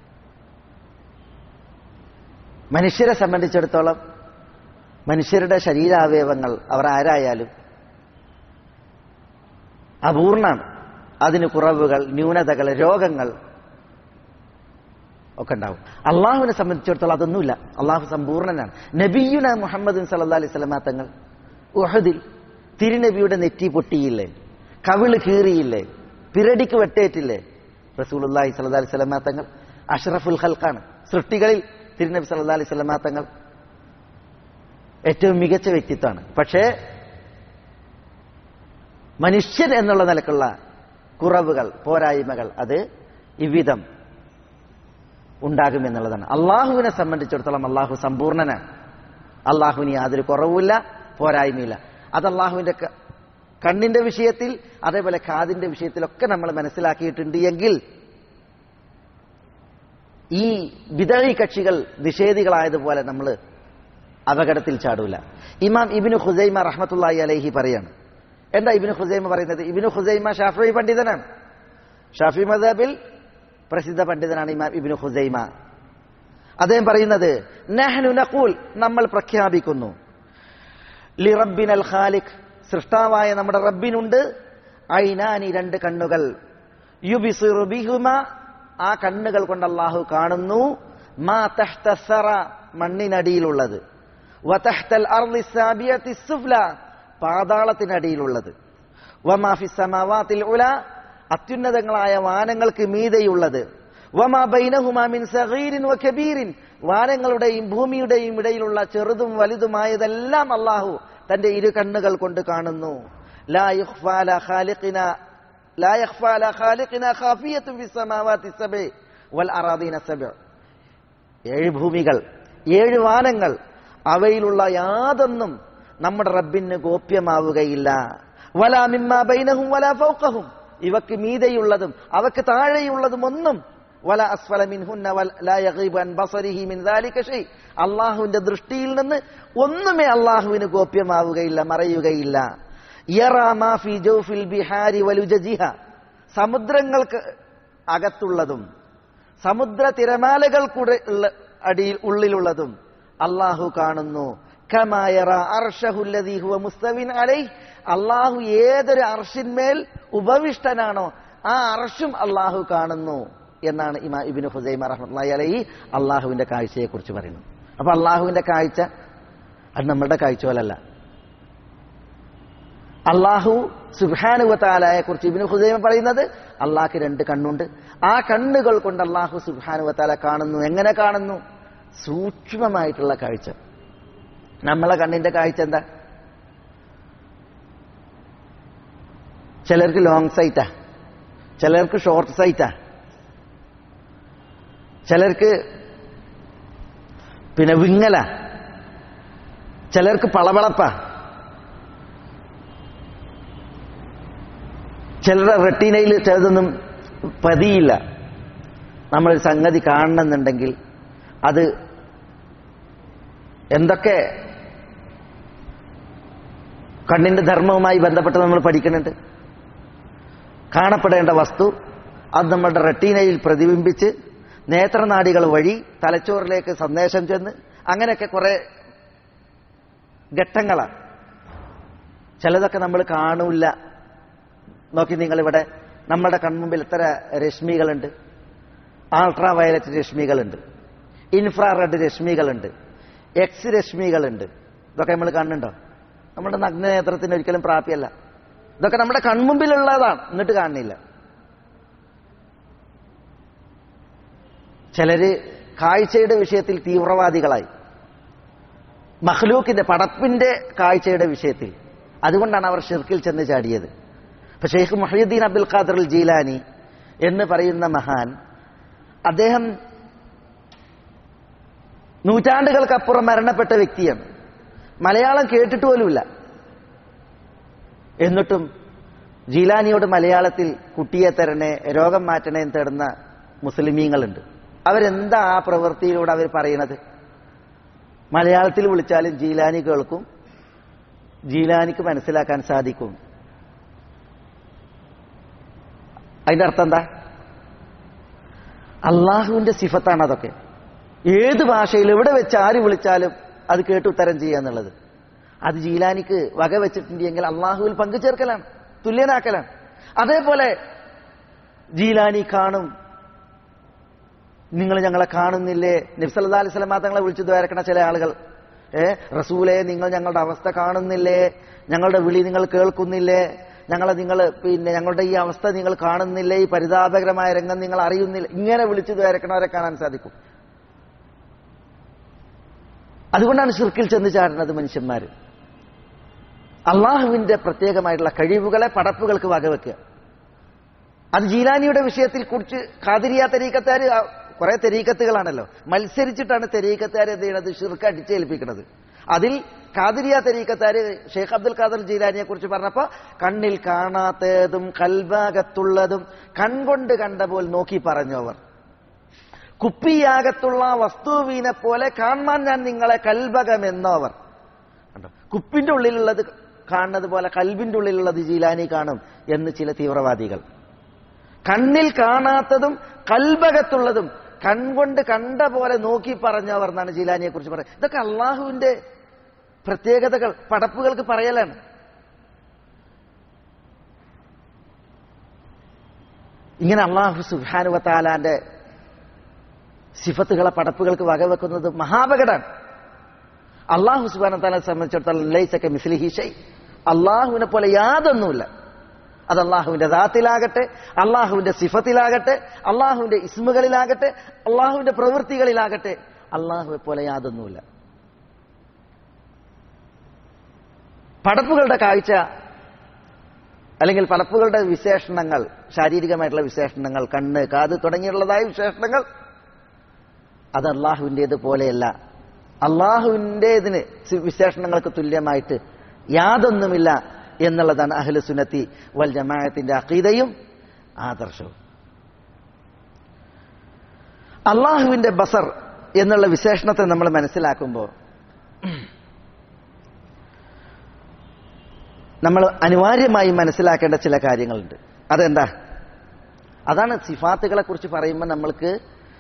മനുഷ്യരെ സംബന്ധിച്ചിടത്തോളം മനുഷ്യരുടെ ശരീരാവയവങ്ങൾ അവർ ആരായാലും അപൂർണാണ് അതിന് കുറവുകൾ ന്യൂനതകൾ രോഗങ്ങൾ ഒക്കെ ഉണ്ടാവും അള്ളാഹുവിനെ സംബന്ധിച്ചിടത്തോളം അതൊന്നുമില്ല അള്ളാഹു സമ്പൂർണ്ണനാണ് നബിയുന മുഹമ്മദ് സല്ലാ അലൈഹി സ്വലമാ തങ്ങൾ ഉഹദിൽ തിരുനബിയുടെ നെറ്റി പൊട്ടിയില്ലേ കവിള് കീറിയില്ലേ പിരടിക്ക് വെട്ടേറ്റില്ലേ റസൂലുല്ലാഹി സല്ലാ അലൈഹി സ്വലമാ തങ്ങൾ അഷ്റഫുൽ ഹൽക്കാണ് സൃഷ്ടികളിൽ തിരുനബി സല്ലാ അലൈഹി സ്വലമാ തങ്ങൾ ഏറ്റവും മികച്ച വ്യക്തിത്വമാണ് പക്ഷേ മനുഷ്യൻ എന്നുള്ള നിലക്കുള്ള കുറവുകൾ പോരായ്മകൾ അത് ഇவ்விധം ഉണ്ടാകുമെന്നുള്ളതാണ് അള്ളാഹുവിനെ സംബന്ധിച്ചിടത്തോളം അള്ളാഹു സമ്പൂർണനാണ് അള്ളാഹുവിന് യാതൊരു കുറവുമില്ല പോരായ്മയില്ല അത് അള്ളാഹുവിന്റെ കണ്ണിന്റെ വിഷയത്തിൽ അതേപോലെ കാതിന്റെ വിഷയത്തിലൊക്കെ നമ്മൾ മനസ്സിലാക്കിയിട്ടുണ്ട് എങ്കിൽ ഈ വിതഴി കക്ഷികൾ നിഷേധികളായതുപോലെ നമ്മൾ അപകടത്തിൽ ചാടൂല ഇമാം ഇബിനു ഹുസൈമ റഹ്മത്തുള്ളാഹി അലൈഹി പറയാണ് എന്താ ഇബിനു ഹുസൈമ പറയുന്നത് ഇബിനു ഹുസൈമ ഷാഫി പണ്ഡിതനാണ് ഷാഫി മദബിൽ പ്രസിദ്ധ പണ്ഡിതനാണ് ഇമാം ഇബിനു ഹുസൈമ അദ്ദേഹം പറയുന്നത് നഹ്നു നഖൂൽ നമ്മൾ പ്രഖ്യാപിക്കുന്നു ലി റബ്ബിനൽ ഖാലിഖ് സൃഷ്ടാവായ നമ്മുടെ റബ്ബിനുണ്ട് ഐനാനി രണ്ട് കണ്ണുകൾ യുബിസിറു ബിഹുമ ആ കണ്ണുകൾ കൊണ്ട് അള്ളാഹു കാണുന്നു മാ തഹ്ത സറ മണ്ണിനടിയിലുള്ളത് വതഹ്തൽ അർളി സാബിയത്തി സുഫ്ല പാതാളത്തിനടിയിലുള്ളത് വമാ ഫി സമാവാത്തിൽ ഉല അത്യുന്നതങ്ങളായ വാനങ്ങൾക്ക് മീതെയുള്ളത് വമാ ബൈനഹുമാ മിൻ സഗീരിൻ വ കബീരിൻ വാനങ്ങളുടെയും ഭൂമിയുടെയും ഇടയിലുള്ള ചെറുതും വലുതുമായതെല്ലാം അള്ളാഹു തന്റെ ഇരു കണ്ണുകൾ കൊണ്ട് കാണുന്നു ലാ യുഖ്ഫാ ലാ ഖാലിഖിന ലാ യഖ്ഫാ ലാ ഖാലിഖിന ഖാഫിയത്തുൻ ഫി സമാവാതി സബഇ വൽ അറാദീന സബഇ ഏഴ് ഭൂമികൾ ഏഴ് വാനങ്ങൾ അവയിലുള്ള യാതൊന്നും നമ്മുടെ റബ്ബിന് ഗോപ്യമാവുകയില്ല വലാ മിമ്മാ ബൈനഹും വലാ ഫൗഖഹും ഇവക്ക് മീതെയുള്ളതും അവക്ക് താഴെയുള്ളതും ഒന്നും വല അസ്ഫല മിൻഹുന്ന ലാ യഗീബു അൻ ബസരിഹി മിൻ ദാലിക ഷൈ അള്ളാഹുവിന്റെ ദൃഷ്ടിയിൽ നിന്ന് ഒന്നുമേ അള്ളാഹുവിന് ഗോപ്യമാവുകയില്ല മറയുകയില്ല യറാ മാ ഫി ജൗഫിൽ ബിഹാരി വലുജജിഹ സമുദ്രങ്ങൾക്ക് അകത്തുള്ളതും സമുദ്ര തിരമാലകൾക്കുടെ ഉള്ള- അടിയിൽ ഉള്ളിലുള്ളതും അള്ളാഹു കാണുന്നു കമായറ അർഷഹുല്ലദീ ഹുവ മുസ്തവിൻ അലൈ അള്ളാഹു ഏതൊരു അർഷിന്മേൽ ഉപവിഷ്ടനാണോ ആ അർഷും അള്ളാഹു കാണുന്നു എന്നാണ് ഇമാ ഇബിന് ഹുസൈമ റഹ്മത്തുള്ളാഹി അലൈഹി അള്ളാഹുവിന്റെ കാഴ്ചയെ കുറിച്ച് പറയുന്നത് അപ്പൊ അള്ളാഹുവിന്റെ കാഴ്ച അത് നമ്മുടെ കാഴ്ച പോലല്ല അള്ളാഹു സുബാനുവത്താലയെ കുറിച്ച് ഇബിന് ഹുസൈമ പറയുന്നത് അള്ളാഹ്ക്ക് രണ്ട് കണ്ണുണ്ട് ആ കണ്ണുകൾ കൊണ്ട് അള്ളാഹു സുബാനുവത്താല കാണുന്നു എങ്ങനെ കാണുന്നു സൂക്ഷ്മമായിട്ടുള്ള കാഴ്ച നമ്മളെ കണ്ണിന്റെ കാഴ്ച എന്താ ചിലർക്ക് ലോങ് സൈറ്റാ ചിലർക്ക് ഷോർട്ട് സൈറ്റാ ചിലർക്ക് പിന്നെ വിങ്ങല ചിലർക്ക് പളവളപ്പ ചിലരുടെ റെട്ടീനയിൽ ചിലതൊന്നും പതിയില്ല നമ്മളൊരു സംഗതി കാണണമെന്നുണ്ടെങ്കിൽ അത് എന്തൊക്കെ കണ്ണിന്റെ ധർമ്മവുമായി ബന്ധപ്പെട്ട് നമ്മൾ പഠിക്കുന്നുണ്ട് കാണപ്പെടേണ്ട വസ്തു അത് നമ്മളുടെ റെട്ടീനയിൽ പ്രതിബിംബിച്ച് നേത്രനാടികൾ വഴി തലച്ചോറിലേക്ക് സന്ദേശം ചെന്ന് അങ്ങനെയൊക്കെ കുറെ ഘട്ടങ്ങളാണ് ചിലതൊക്കെ നമ്മൾ കാണൂല നോക്കി നിങ്ങളിവിടെ നമ്മുടെ കൺമുമ്പിൽ എത്ര രശ്മികളുണ്ട് അൾട്രാ വയലറ്റ് രശ്മികളുണ്ട് ഇൻഫ്രാറെഡ് രശ്മികളുണ്ട് എക്സ് രശ്മികളുണ്ട് ഇതൊക്കെ നമ്മൾ കാണുന്നുണ്ടോ നമ്മുടെ നഗ്നനേത്രത്തിന് ഒരിക്കലും പ്രാപ്യമല്ല ഇതൊക്കെ നമ്മുടെ കൺമുമ്പിലുള്ളതാണ് എന്നിട്ട് കാണുന്നില്ല ചിലര് കാഴ്ചയുടെ വിഷയത്തിൽ തീവ്രവാദികളായി മഹ്ലൂക്കിന്റെ പടപ്പിന്റെ കാഴ്ചയുടെ വിഷയത്തിൽ അതുകൊണ്ടാണ് അവർ ഷിർക്കിൽ ചെന്ന് ചാടിയത് ഇപ്പൊ ഷെയ്ഖ് മൊഹീദ്ദീൻ അബ്ദുൽ ഖാദർ ജീലാനി എന്ന് പറയുന്ന മഹാൻ അദ്ദേഹം നൂറ്റാണ്ടുകൾക്കപ്പുറം മരണപ്പെട്ട വ്യക്തിയാണ് മലയാളം കേട്ടിട്ട് പോലുമില്ല എന്നിട്ടും ജീലാനിയോട് മലയാളത്തിൽ കുട്ടിയെ തരണേ രോഗം മാറ്റണേ എന്ന് തേടുന്ന മുസ്ലിമീങ്ങളുണ്ട് അവരെന്താ ആ പ്രവൃത്തിയിലൂടെ അവർ പറയണത് മലയാളത്തിൽ വിളിച്ചാലും ജീലാനി കേൾക്കും ജീലാനിക്ക് മനസ്സിലാക്കാൻ സാധിക്കും അതിന്റെ അർത്ഥം എന്താ അള്ളാഹുവിന്റെ സിഫത്താണ് അതൊക്കെ ഏത് ഭാഷയിൽ എവിടെ വെച്ച് ആര് വിളിച്ചാലും അത് കേട്ട് ഉത്തരം ചെയ്യുക എന്നുള്ളത് അത് ജീലാനിക്ക് വക വെച്ചിട്ടുണ്ടെങ്കിൽ അള്ളാഹുവിൽ പങ്കുചേർക്കലാണ് തുല്യനാക്കലാണ് അതേപോലെ ജീലാനി കാണും നിങ്ങൾ ഞങ്ങളെ കാണുന്നില്ലേ നബ്സല്ലാ അലൈഹി സ്വലമാ തങ്ങളെ വിളിച്ചു ദ്വാരക്കണ ചില ആളുകൾ ഏ റസൂലെ നിങ്ങൾ ഞങ്ങളുടെ അവസ്ഥ കാണുന്നില്ലേ ഞങ്ങളുടെ വിളി നിങ്ങൾ കേൾക്കുന്നില്ലേ ഞങ്ങളെ നിങ്ങൾ പിന്നെ ഞങ്ങളുടെ ഈ അവസ്ഥ നിങ്ങൾ കാണുന്നില്ലേ ഈ പരിതാപകരമായ രംഗം നിങ്ങൾ അറിയുന്നില്ല ഇങ്ങനെ വിളിച്ചു ദ്വാരക്കണവരെ കാണാൻ സാധിക്കും അതുകൊണ്ടാണ് ഷിർക്കിൽ ചെന്ന് ചാടുന്നത് മനുഷ്യന്മാർ അള്ളാഹുവിന്റെ പ്രത്യേകമായിട്ടുള്ള കഴിവുകളെ പടപ്പുകൾക്ക് വകവെക്കുക അത് ജീലാനിയുടെ വിഷയത്തിൽ കുറിച്ച് കാതിരിയ തെരീക്കത്താർ കുറെ തെരീക്കത്തുകളാണല്ലോ മത്സരിച്ചിട്ടാണ് തെരീക്കത്താർ എന്ത് ചെയ്യണത് ഷിർക്ക് അടിച്ചേൽപ്പിക്കുന്നത് അതിൽ ഖാദിരിയ തരീക്കത്താര് ഷെയ്ഖ് അബ്ദുൽ ഖാദർ ജീലാനിയെ കുറിച്ച് പറഞ്ഞപ്പോ കണ്ണിൽ കാണാത്തതും കൽഭാഗത്തുള്ളതും കൺകൊണ്ട് കണ്ട പോൽ നോക്കി പറഞ്ഞവർ കുപ്പിയാകത്തുള്ള വസ്തുവിനെ പോലെ കാണാൻ ഞാൻ നിങ്ങളെ കൽഭകമെന്നവർ കണ്ടോ കുപ്പിന്റെ ഉള്ളിലുള്ളത് കാണുന്നത് പോലെ കൽബിന്റെ ഉള്ളിലുള്ളത് ജീലാനി കാണും എന്ന് ചില തീവ്രവാദികൾ കണ്ണിൽ കാണാത്തതും കൽഭകത്തുള്ളതും കൺകൊണ്ട് കണ്ട പോലെ നോക്കി പറഞ്ഞവർ എന്നാണ് ജീലാനിയെ കുറിച്ച് പറയുന്നത് ഇതൊക്കെ അള്ളാഹുവിന്റെ പ്രത്യേകതകൾ പടപ്പുകൾക്ക് പറയലാണ് ഇങ്ങനെ അള്ളാഹു സുഹാനുവത്താലാന്റെ സിഫത്തുകളെ പടപ്പുകൾക്ക് വകവെക്കുന്നത് മഹാപകടാണ് അള്ളാഹു സുബാന താലെ സംബന്ധിച്ചിടത്തോളം ലൈസൊക്കെ മിസ്ലിഹി ഷൈ അള്ളാഹുവിനെ പോലെ യാതൊന്നുമില്ല അത് അള്ളാഹുവിന്റെ ദാത്തിലാകട്ടെ അള്ളാഹുവിന്റെ സിഫത്തിലാകട്ടെ അള്ളാഹുവിന്റെ ഇസ്മുകളിലാകട്ടെ അള്ളാഹുവിന്റെ പ്രവൃത്തികളിലാകട്ടെ അള്ളാഹുവെ പോലെ യാതൊന്നുമില്ല പടപ്പുകളുടെ കാഴ്ച അല്ലെങ്കിൽ പടപ്പുകളുടെ വിശേഷണങ്ങൾ ശാരീരികമായിട്ടുള്ള വിശേഷണങ്ങൾ കണ്ണ് കാത് തുടങ്ങിയുള്ളതായ വിശേഷണങ്ങൾ അത് അള്ളാഹുവിൻ്റേത് പോലെയല്ല അള്ളാഹുവിൻ്റെതിന് വിശേഷണങ്ങൾക്ക് തുല്യമായിട്ട് യാതൊന്നുമില്ല എന്നുള്ളതാണ് അഹ്ലു സുന്നത്തി വൽ ജമാഅത്തിന്റെ അഖീദയും ആദർശവും അള്ളാഹുവിന്റെ ബസർ എന്നുള്ള വിശേഷണത്തെ നമ്മൾ മനസ്സിലാക്കുമ്പോൾ നമ്മൾ അനിവാര്യമായി മനസ്സിലാക്കേണ്ട ചില കാര്യങ്ങളുണ്ട് അതെന്താ അതാണ് സിഫാത്തുകളെ കുറിച്ച് പറയുമ്പോൾ നമ്മൾക്ക്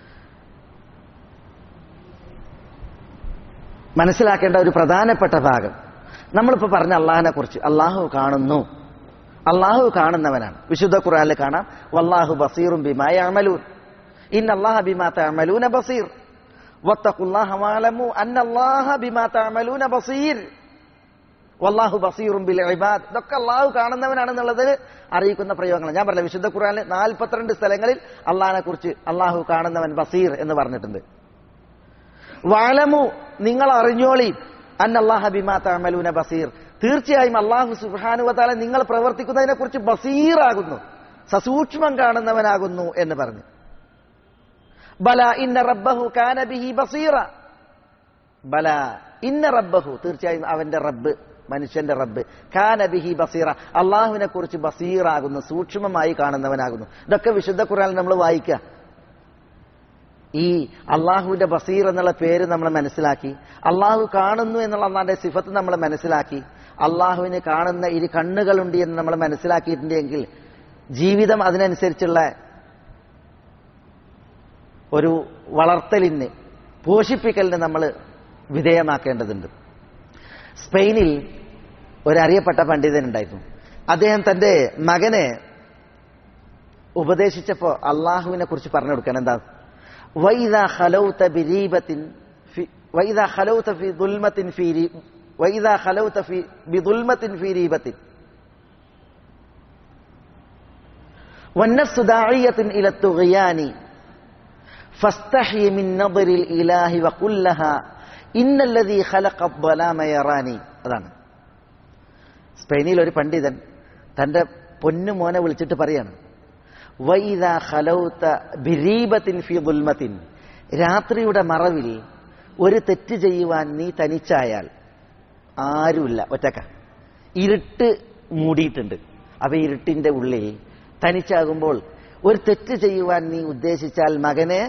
മനസ്സിലാക്കേണ്ട ഒരു പ്രധാനപ്പെട്ട ഭാഗം നമ്മളിപ്പോൾ പറഞ്ഞ അള്ളാഹിനെ കുറിച്ച് അള്ളാഹു കാണുന്നു അള്ളാഹു കാണുന്നവനാണ് വിശുദ്ധ ഖുറാനിൽ കാണാം വല്ലാഹു ബസീറും ബിമായ അമലൂൻ ഇൻ അള്ളാഹ ബിമാ തഅമലൂന ബസീർ വത്തഖുല്ലാഹ വഅലമു അന്നല്ലാഹ ബിമാ തഅമലൂന ബസീർ വല്ലാഹു ബസീറും ബിൽ ഇബാദ് ഇതൊക്കെ അള്ളാഹു കാണുന്നവനാണെന്നുള്ളത് അറിയിക്കുന്ന പ്രയോഗങ്ങൾ ഞാൻ പറഞ്ഞ വിശുദ്ധ ഖുറാനിൽ നാൽപ്പത്തിരണ്ട് സ്ഥലങ്ങളിൽ അള്ളാഹിനെ കുറിച്ച് അള്ളാഹു കാണുന്നവൻ ബസീർ എന്ന് പറഞ്ഞിട്ടുണ്ട് വാലമു നിങ്ങൾ അറിഞ്ഞോളി അന്നല്ലാഹ ബിമാ തഅമലൂന ബസീർ തീർച്ചയായും അള്ളാഹു സുബ്ഹാനുവതാല നിങ്ങൾ പ്രവർത്തിക്കുന്നതിനെ കുറിച്ച് ബസീറാകുന്നു സസൂക്ഷ്മം കാണുന്നവനാകുന്നു എന്ന് പറഞ്ഞു ബല ഇന്ന റബ്ബഹു കാന ബിഹി ബസീറ ബല ഇന്ന റബ്ബഹു തീർച്ചയായും അവന്റെ റബ്ബ് മനുഷ്യന്റെ റബ്ബ് കാന ബിഹി ബസീറ അള്ളാഹുവിനെ കുറിച്ച് ബസീറാകുന്നു സൂക്ഷ്മമായി കാണുന്നവനാകുന്നു ഇതൊക്കെ വിശുദ്ധ ഖുറാൻ നമ്മൾ വായിക്കുക ഈ അള്ളാഹുവിന്റെ ബസീർ എന്നുള്ള പേര് നമ്മൾ മനസ്സിലാക്കി അള്ളാഹു കാണുന്നു എന്നുള്ള അള്ളാന്റെ സിഫത്ത് നമ്മൾ മനസ്സിലാക്കി അള്ളാഹുവിന് കാണുന്ന ഇരു കണ്ണുകളുണ്ട് എന്ന് നമ്മൾ മനസ്സിലാക്കിയിട്ടുണ്ടെങ്കിൽ ജീവിതം അതിനനുസരിച്ചുള്ള ഒരു വളർത്തലിന് പോഷിപ്പിക്കലിന് നമ്മൾ വിധേയമാക്കേണ്ടതുണ്ട് സ്പെയിനിൽ ഒരറിയപ്പെട്ട പണ്ഡിതനുണ്ടായിരുന്നു അദ്ദേഹം തന്റെ മകനെ ഉപദേശിച്ചപ്പോൾ അള്ളാഹുവിനെ കുറിച്ച് പറഞ്ഞു കൊടുക്കാൻ എന്താ വൈദ ഖലൗത ബിരീബത്തിൻ വൈദ ഖലൗത ഫി ദുൽമത്തിൻ ഫി വൈദ ഖലൗത ഫി ബിദുൽമത്തിൻ ഫി റീബത്തിൻ والنفس داعية إلى الطغيان فاستحي من نظر الإله وقل لها إن الذي خلق الظلام يراني അതാണ് സ്പെയിനിൽ ഒരു പണ്ഡിതൻ തന്റെ പൊന്നു മോനെ വിളിച്ചിട്ട് പറയാണ് വൈദ ഖലൗത ബിരീബത്തിൻ ഫി ദുൽമത്തിൻ രാത്രിയുടെ മറവിൽ ഒരു തെറ്റ് ചെയ്യുവാൻ നീ തനിച്ചായാൽ ആരുമില്ല ഒറ്റക്ക ഇരുട്ട് മൂടിയിട്ടുണ്ട് അപ്പൊ ഇരുട്ടിന്റെ ഉള്ളിൽ തനിച്ചാകുമ്പോൾ ഒരു തെറ്റ് ചെയ്യുവാൻ നീ ഉദ്ദേശിച്ചാൽ മകനെ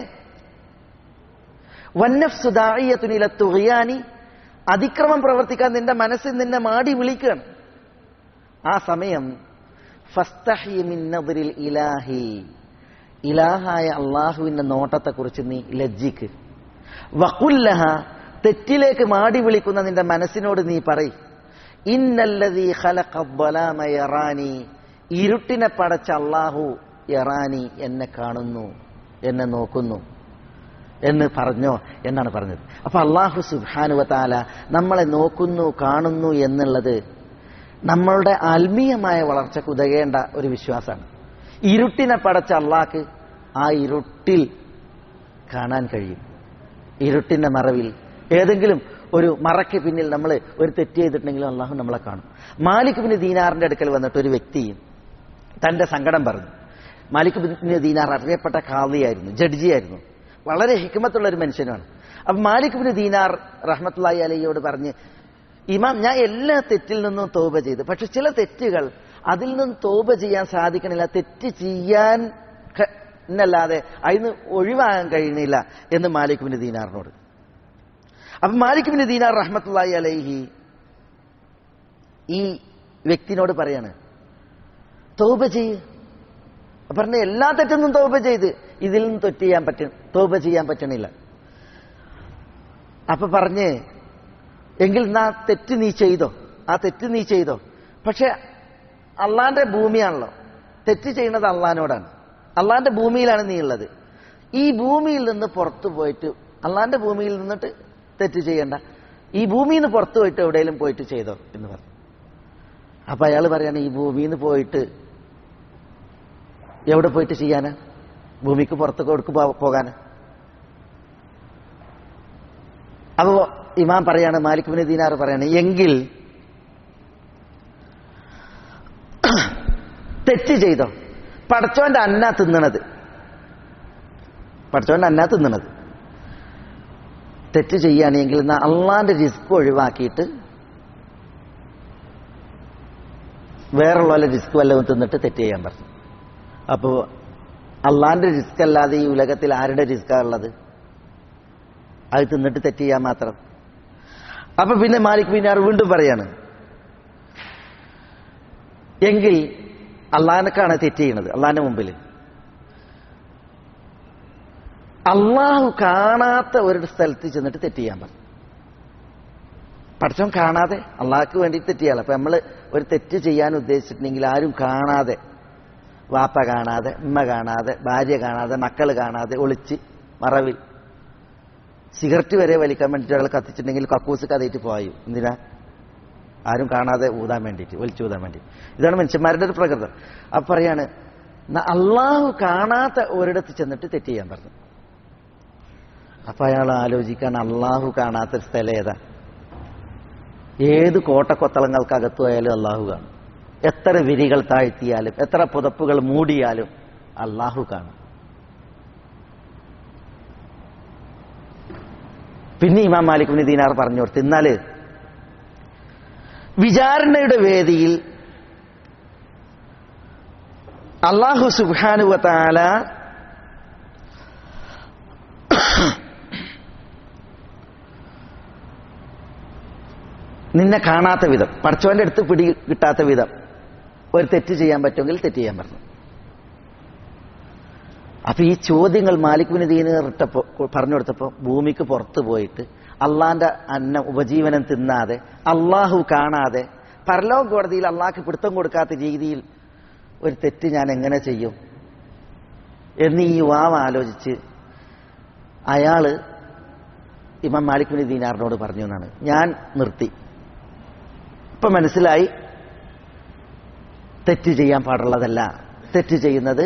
വന്നഫ്സുദായിയത്തുനിലത്തുകയാനി അതിക്രമം പ്രവർത്തിക്കാൻ നിന്റെ മനസ്സിൽ നിന്നെ മാടി വിളിക്കുകയാണ് ആ സമയം ഫസ്തഹിമിന്നതിരിൽ ഇലാഹി ഇലാഹായ അള്ളാഹുവിന്റെ നോട്ടത്തെക്കുറിച്ച് നീ ലജ്ജിക്ക് വക്കുല്ലഹ തെറ്റിലേക്ക് മാടി വിളിക്കുന്ന നിന്റെ മനസ്സിനോട് നീ പറയും ഇന്നല്ലതീ ഖലഖബ്ബലാമയറാനി ഇരുട്ടിനെ പടച്ച അള്ളാഹു യറാനി എന്നെ കാണുന്നു എന്നെ നോക്കുന്നു എന്ന് പറഞ്ഞോ എന്നാണ് പറഞ്ഞത് അപ്പൊ അള്ളാഹു സുബാനുവത്താല നമ്മളെ നോക്കുന്നു കാണുന്നു എന്നുള്ളത് നമ്മളുടെ ആത്മീയമായ വളർച്ചയ്ക്ക് ഉതകേണ്ട ഒരു വിശ്വാസമാണ് ഇരുട്ടിനെ പടച്ച അള്ളാഹ്ക്ക് ആ ഇരുട്ടിൽ കാണാൻ കഴിയും ഇരുട്ടിന്റെ മറവിൽ ഏതെങ്കിലും ഒരു മറയ്ക്ക് പിന്നിൽ നമ്മൾ ഒരു തെറ്റ് ചെയ്തിട്ടുണ്ടെങ്കിലും അള്ളാഹു നമ്മളെ കാണും മാലിക് ബിൻ ദീനാറിന്റെ അടുക്കൽ വന്നിട്ട് ഒരു വ്യക്തി തന്റെ സങ്കടം പറഞ്ഞു മാലിക് ബിൻ ദീനാർ അറിയപ്പെട്ട ഖാദിയായിരുന്നു ജഡ്ജിയായിരുന്നു വളരെ ഹിക്മത്തുള്ള ഒരു മനുഷ്യനാണ് അപ്പൊ മാലിക് ബിൻ ദീനാർ റഹ്മത്തുള്ളാഹി അലയ്യോട് പറഞ്ഞ് ഇമാം ഞാൻ എല്ലാ തെറ്റിൽ നിന്നും തോപ ചെയ്തു പക്ഷെ ചില തെറ്റുകൾ അതിൽ നിന്നും തോപ ചെയ്യാൻ സാധിക്കണില്ല തെറ്റ് ചെയ്യാൻ ക- എന്നല്ലാതെ അതിന് ഒഴിവാകാൻ കഴിയണില്ല എന്ന് മാലിക് ബിൻ ദീനാറിനോട് അപ്പൊ മാലിക് ബിൻ ദീനാർ റഹ്മത്തുള്ളാഹി അലൈഹി ഈ വ്യക്തിനോട് പറയാണ് തോപ ചെയ്യ് പറഞ്ഞ എല്ലാ തെറ്റൊന്നും തോപ ചെയ്ത് ഇതിൽ നിന്ന് തെറ്റ് ചെയ്യാൻ പറ്റ തോപ ചെയ്യാൻ പറ്റണില്ല അപ്പൊ പറഞ്ഞ് എങ്കിൽ എന്നാ തെറ്റ് നീ ചെയ്തോ ആ തെറ്റ് നീ ചെയ്തോ പക്ഷെ അള്ളാന്റെ ഭൂമിയാണല്ലോ തെറ്റ് ചെയ്യുന്നത് അള്ളഹാനോടാണ് അള്ളാന്റെ ഭൂമിയിലാണ് നീ ഉള്ളത് ഈ ഭൂമിയിൽ നിന്ന് പുറത്തു പോയിട്ട് അള്ളാന്റെ ഭൂമിയിൽ നിന്നിട്ട് തെറ്റ് ചെയ്യണ്ട ഈ ഭൂമിയിൽ നിന്ന് പുറത്തു പോയിട്ട് എവിടെയെങ്കിലും പോയിട്ട് ചെയ്തോ എന്ന് പറഞ്ഞു അപ്പൊ അയാൾ പറയാണ് ഈ ഭൂമിയിൽ നിന്ന് പോയിട്ട് എവിടെ പോയിട്ട് ചെയ്യാന് ഭൂമിക്ക് പുറത്ത് കൊടുക്ക് പോകാന് അപ്പോ ഇമാം പറയാണ് മാലിക് ബിൻ ദീനാർ പറയാണ് എങ്കിൽ തെറ്റ് ചെയ്തോ പടച്ചോന്റെ അന്ന തിന്നണത് പടച്ചോന്റെ അന്ന തിന്നണത് തെറ്റ് ചെയ്യുകയാണെങ്കിൽ എന്നാ അള്ളാന്റെ റിസ്ക് ഒഴിവാക്കിയിട്ട് വേറുള്ള റിസ്ക് വല്ലതും തിന്നിട്ട് തെറ്റ് ചെയ്യാൻ പറഞ്ഞു അപ്പോ അള്ളാന്റെ റിസ്ക് അല്ലാതെ ഈ ഉലകത്തിൽ ആരുടെ റിസ്ക്കാ ഉള്ളത് അത് തിന്നിട്ട് തെറ്റ് ചെയ്യാൻ മാത്രം അപ്പൊ പിന്നെ മാലിക് ബിനാർ വീണ്ടും പറയാണ് എങ്കിൽ അള്ളാഹിനക്കാണ് തെറ്റ് ചെയ്യണത് അള്ളാഹിന്റെ മുമ്പിൽ അള്ളാഹു കാണാത്ത ഒരു സ്ഥലത്ത് ചെന്നിട്ട് തെറ്റ് ചെയ്യാൻ പറഞ്ഞു പഠിച്ചവൻ കാണാതെ അള്ളാഹ്ക്ക് വേണ്ടി തെറ്റ് ചെയ്യാൻ അപ്പൊ നമ്മൾ ഒരു തെറ്റ് ചെയ്യാൻ ഉദ്ദേശിച്ചിട്ടുണ്ടെങ്കിൽ ആരും കാണാതെ വാപ്പ കാണാതെ ഉമ്മ കാണാതെ ഭാര്യ കാണാതെ മക്കൾ കാണാതെ ഒളിച്ച് മറവിൽ സിഗരറ്റ് വരെ വലിക്കാൻ വേണ്ടിയിട്ട് ഒരാൾ കത്തിച്ചിട്ടുണ്ടെങ്കിൽ കക്കൂസ് കഥയിട്ട് പോയും എന്തിനാ ആരും കാണാതെ ഊതാൻ വേണ്ടിയിട്ട് ഒലിച്ചു ഊതാൻ വേണ്ടി ഇതാണ് മനുഷ്യന്മാരുടെ ഒരു പ്രകൃതം അപ്പൊ പറയാണ് "ന- അള്ളാഹു കാണാത്ത ഒരിടത്ത് ചെന്നിട്ട് തെറ്റ് ചെയ്യാൻ പറഞ്ഞു അപ്പൊ അയാൾ ആലോചിക്കാൻ അള്ളാഹു കാണാത്ത സ്ഥലം ഏതാ ഏത് കോട്ടക്കൊത്തളങ്ങൾക്കകത്തു പോയാലും അള്ളാഹു കാണും എത്ര വിരികൾ താഴ്ത്തിയാലും എത്ര പുതപ്പുകൾ മൂടിയാലും അള്ളാഹു കാണും പിന്നെ ഇമാം മാലിക് ബിൻ ദീനാർ പറഞ്ഞു കൊടുത്തു എന്നാല് വിചാരണയുടെ വേദിയിൽ അള്ളാഹു സുബാനുവത്താല നിന്നെ കാണാത്ത വിധം പഠിച്ചവന്റെ അടുത്ത് പിടി കിട്ടാത്ത വിധം ഒരു തെറ്റ് ചെയ്യാൻ പറ്റുമെങ്കിൽ തെറ്റ് ചെയ്യാൻ പറഞ്ഞു അപ്പൊ ഈ ചോദ്യങ്ങൾ മാലിക് ബിൻ ദീനർ ഇട്ടപ്പോ പറഞ്ഞു കൊടുത്തപ്പോ ഭൂമിക്ക് പുറത്തു പോയിട്ട് അള്ളാന്റെ അന്നം ഉപജീവനം തിന്നാതെ അള്ളാഹു കാണാതെ പരലോക കോടതിയിൽ അള്ളാഹ്ക്ക് പിടുത്തം കൊടുക്കാത്ത രീതിയിൽ ഒരു തെറ്റ് ഞാൻ എങ്ങനെ ചെയ്യും എന്ന് ഈ യുവാവ് ആലോചിച്ച് അയാള് ഇമാം മാലിക് ബിൻ ദീനാറിനോട് പറഞ്ഞു എന്നാണ് ഞാൻ നിർത്തി ഇപ്പൊ മനസ്സിലായി തെറ്റ് ചെയ്യാൻ പാടുള്ളതല്ല തെറ്റ് ചെയ്യുന്നത്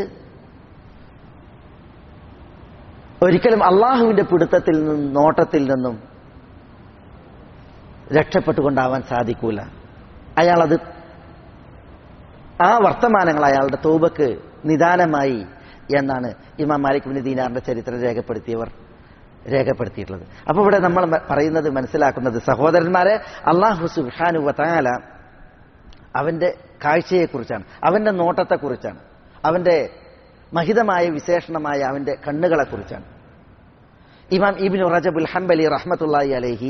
ഒരിക്കലും അള്ളാഹുവിന്റെ പിടുത്തത്തിൽ നിന്നും നോട്ടത്തിൽ നിന്നും രക്ഷപ്പെട്ടുകൊണ്ടാവാൻ സാധിക്കൂല അയാളത് ആ വർത്തമാനങ്ങൾ അയാളുടെ തോബക്ക് നിദാനമായി എന്നാണ് ഇമാം മാലിക് ബിൻ ദീനാറിന്റെ ചരിത്രം രേഖപ്പെടുത്തിയവർ രേഖപ്പെടുത്തിയിട്ടുള്ളത് അപ്പൊ ഇവിടെ നമ്മൾ മ- പറയുന്നത് മനസ്സിലാക്കുന്നത് സഹോദരന്മാരെ അള്ളാഹു സുബാനു വത്താല അവന്റെ കാഴ്ചയെക്കുറിച്ചാണ് അവന്റെ നോട്ടത്തെക്കുറിച്ചാണ് അവന്റെ മഹിതമായ വിശേഷണമായ അവന്റെ കണ്ണുകളെക്കുറിച്ചാണ് ഇമാം ഇബിനു റജബുൽ ഹംബലി റഹ്മത്തുള്ളാഹി അലൈഹി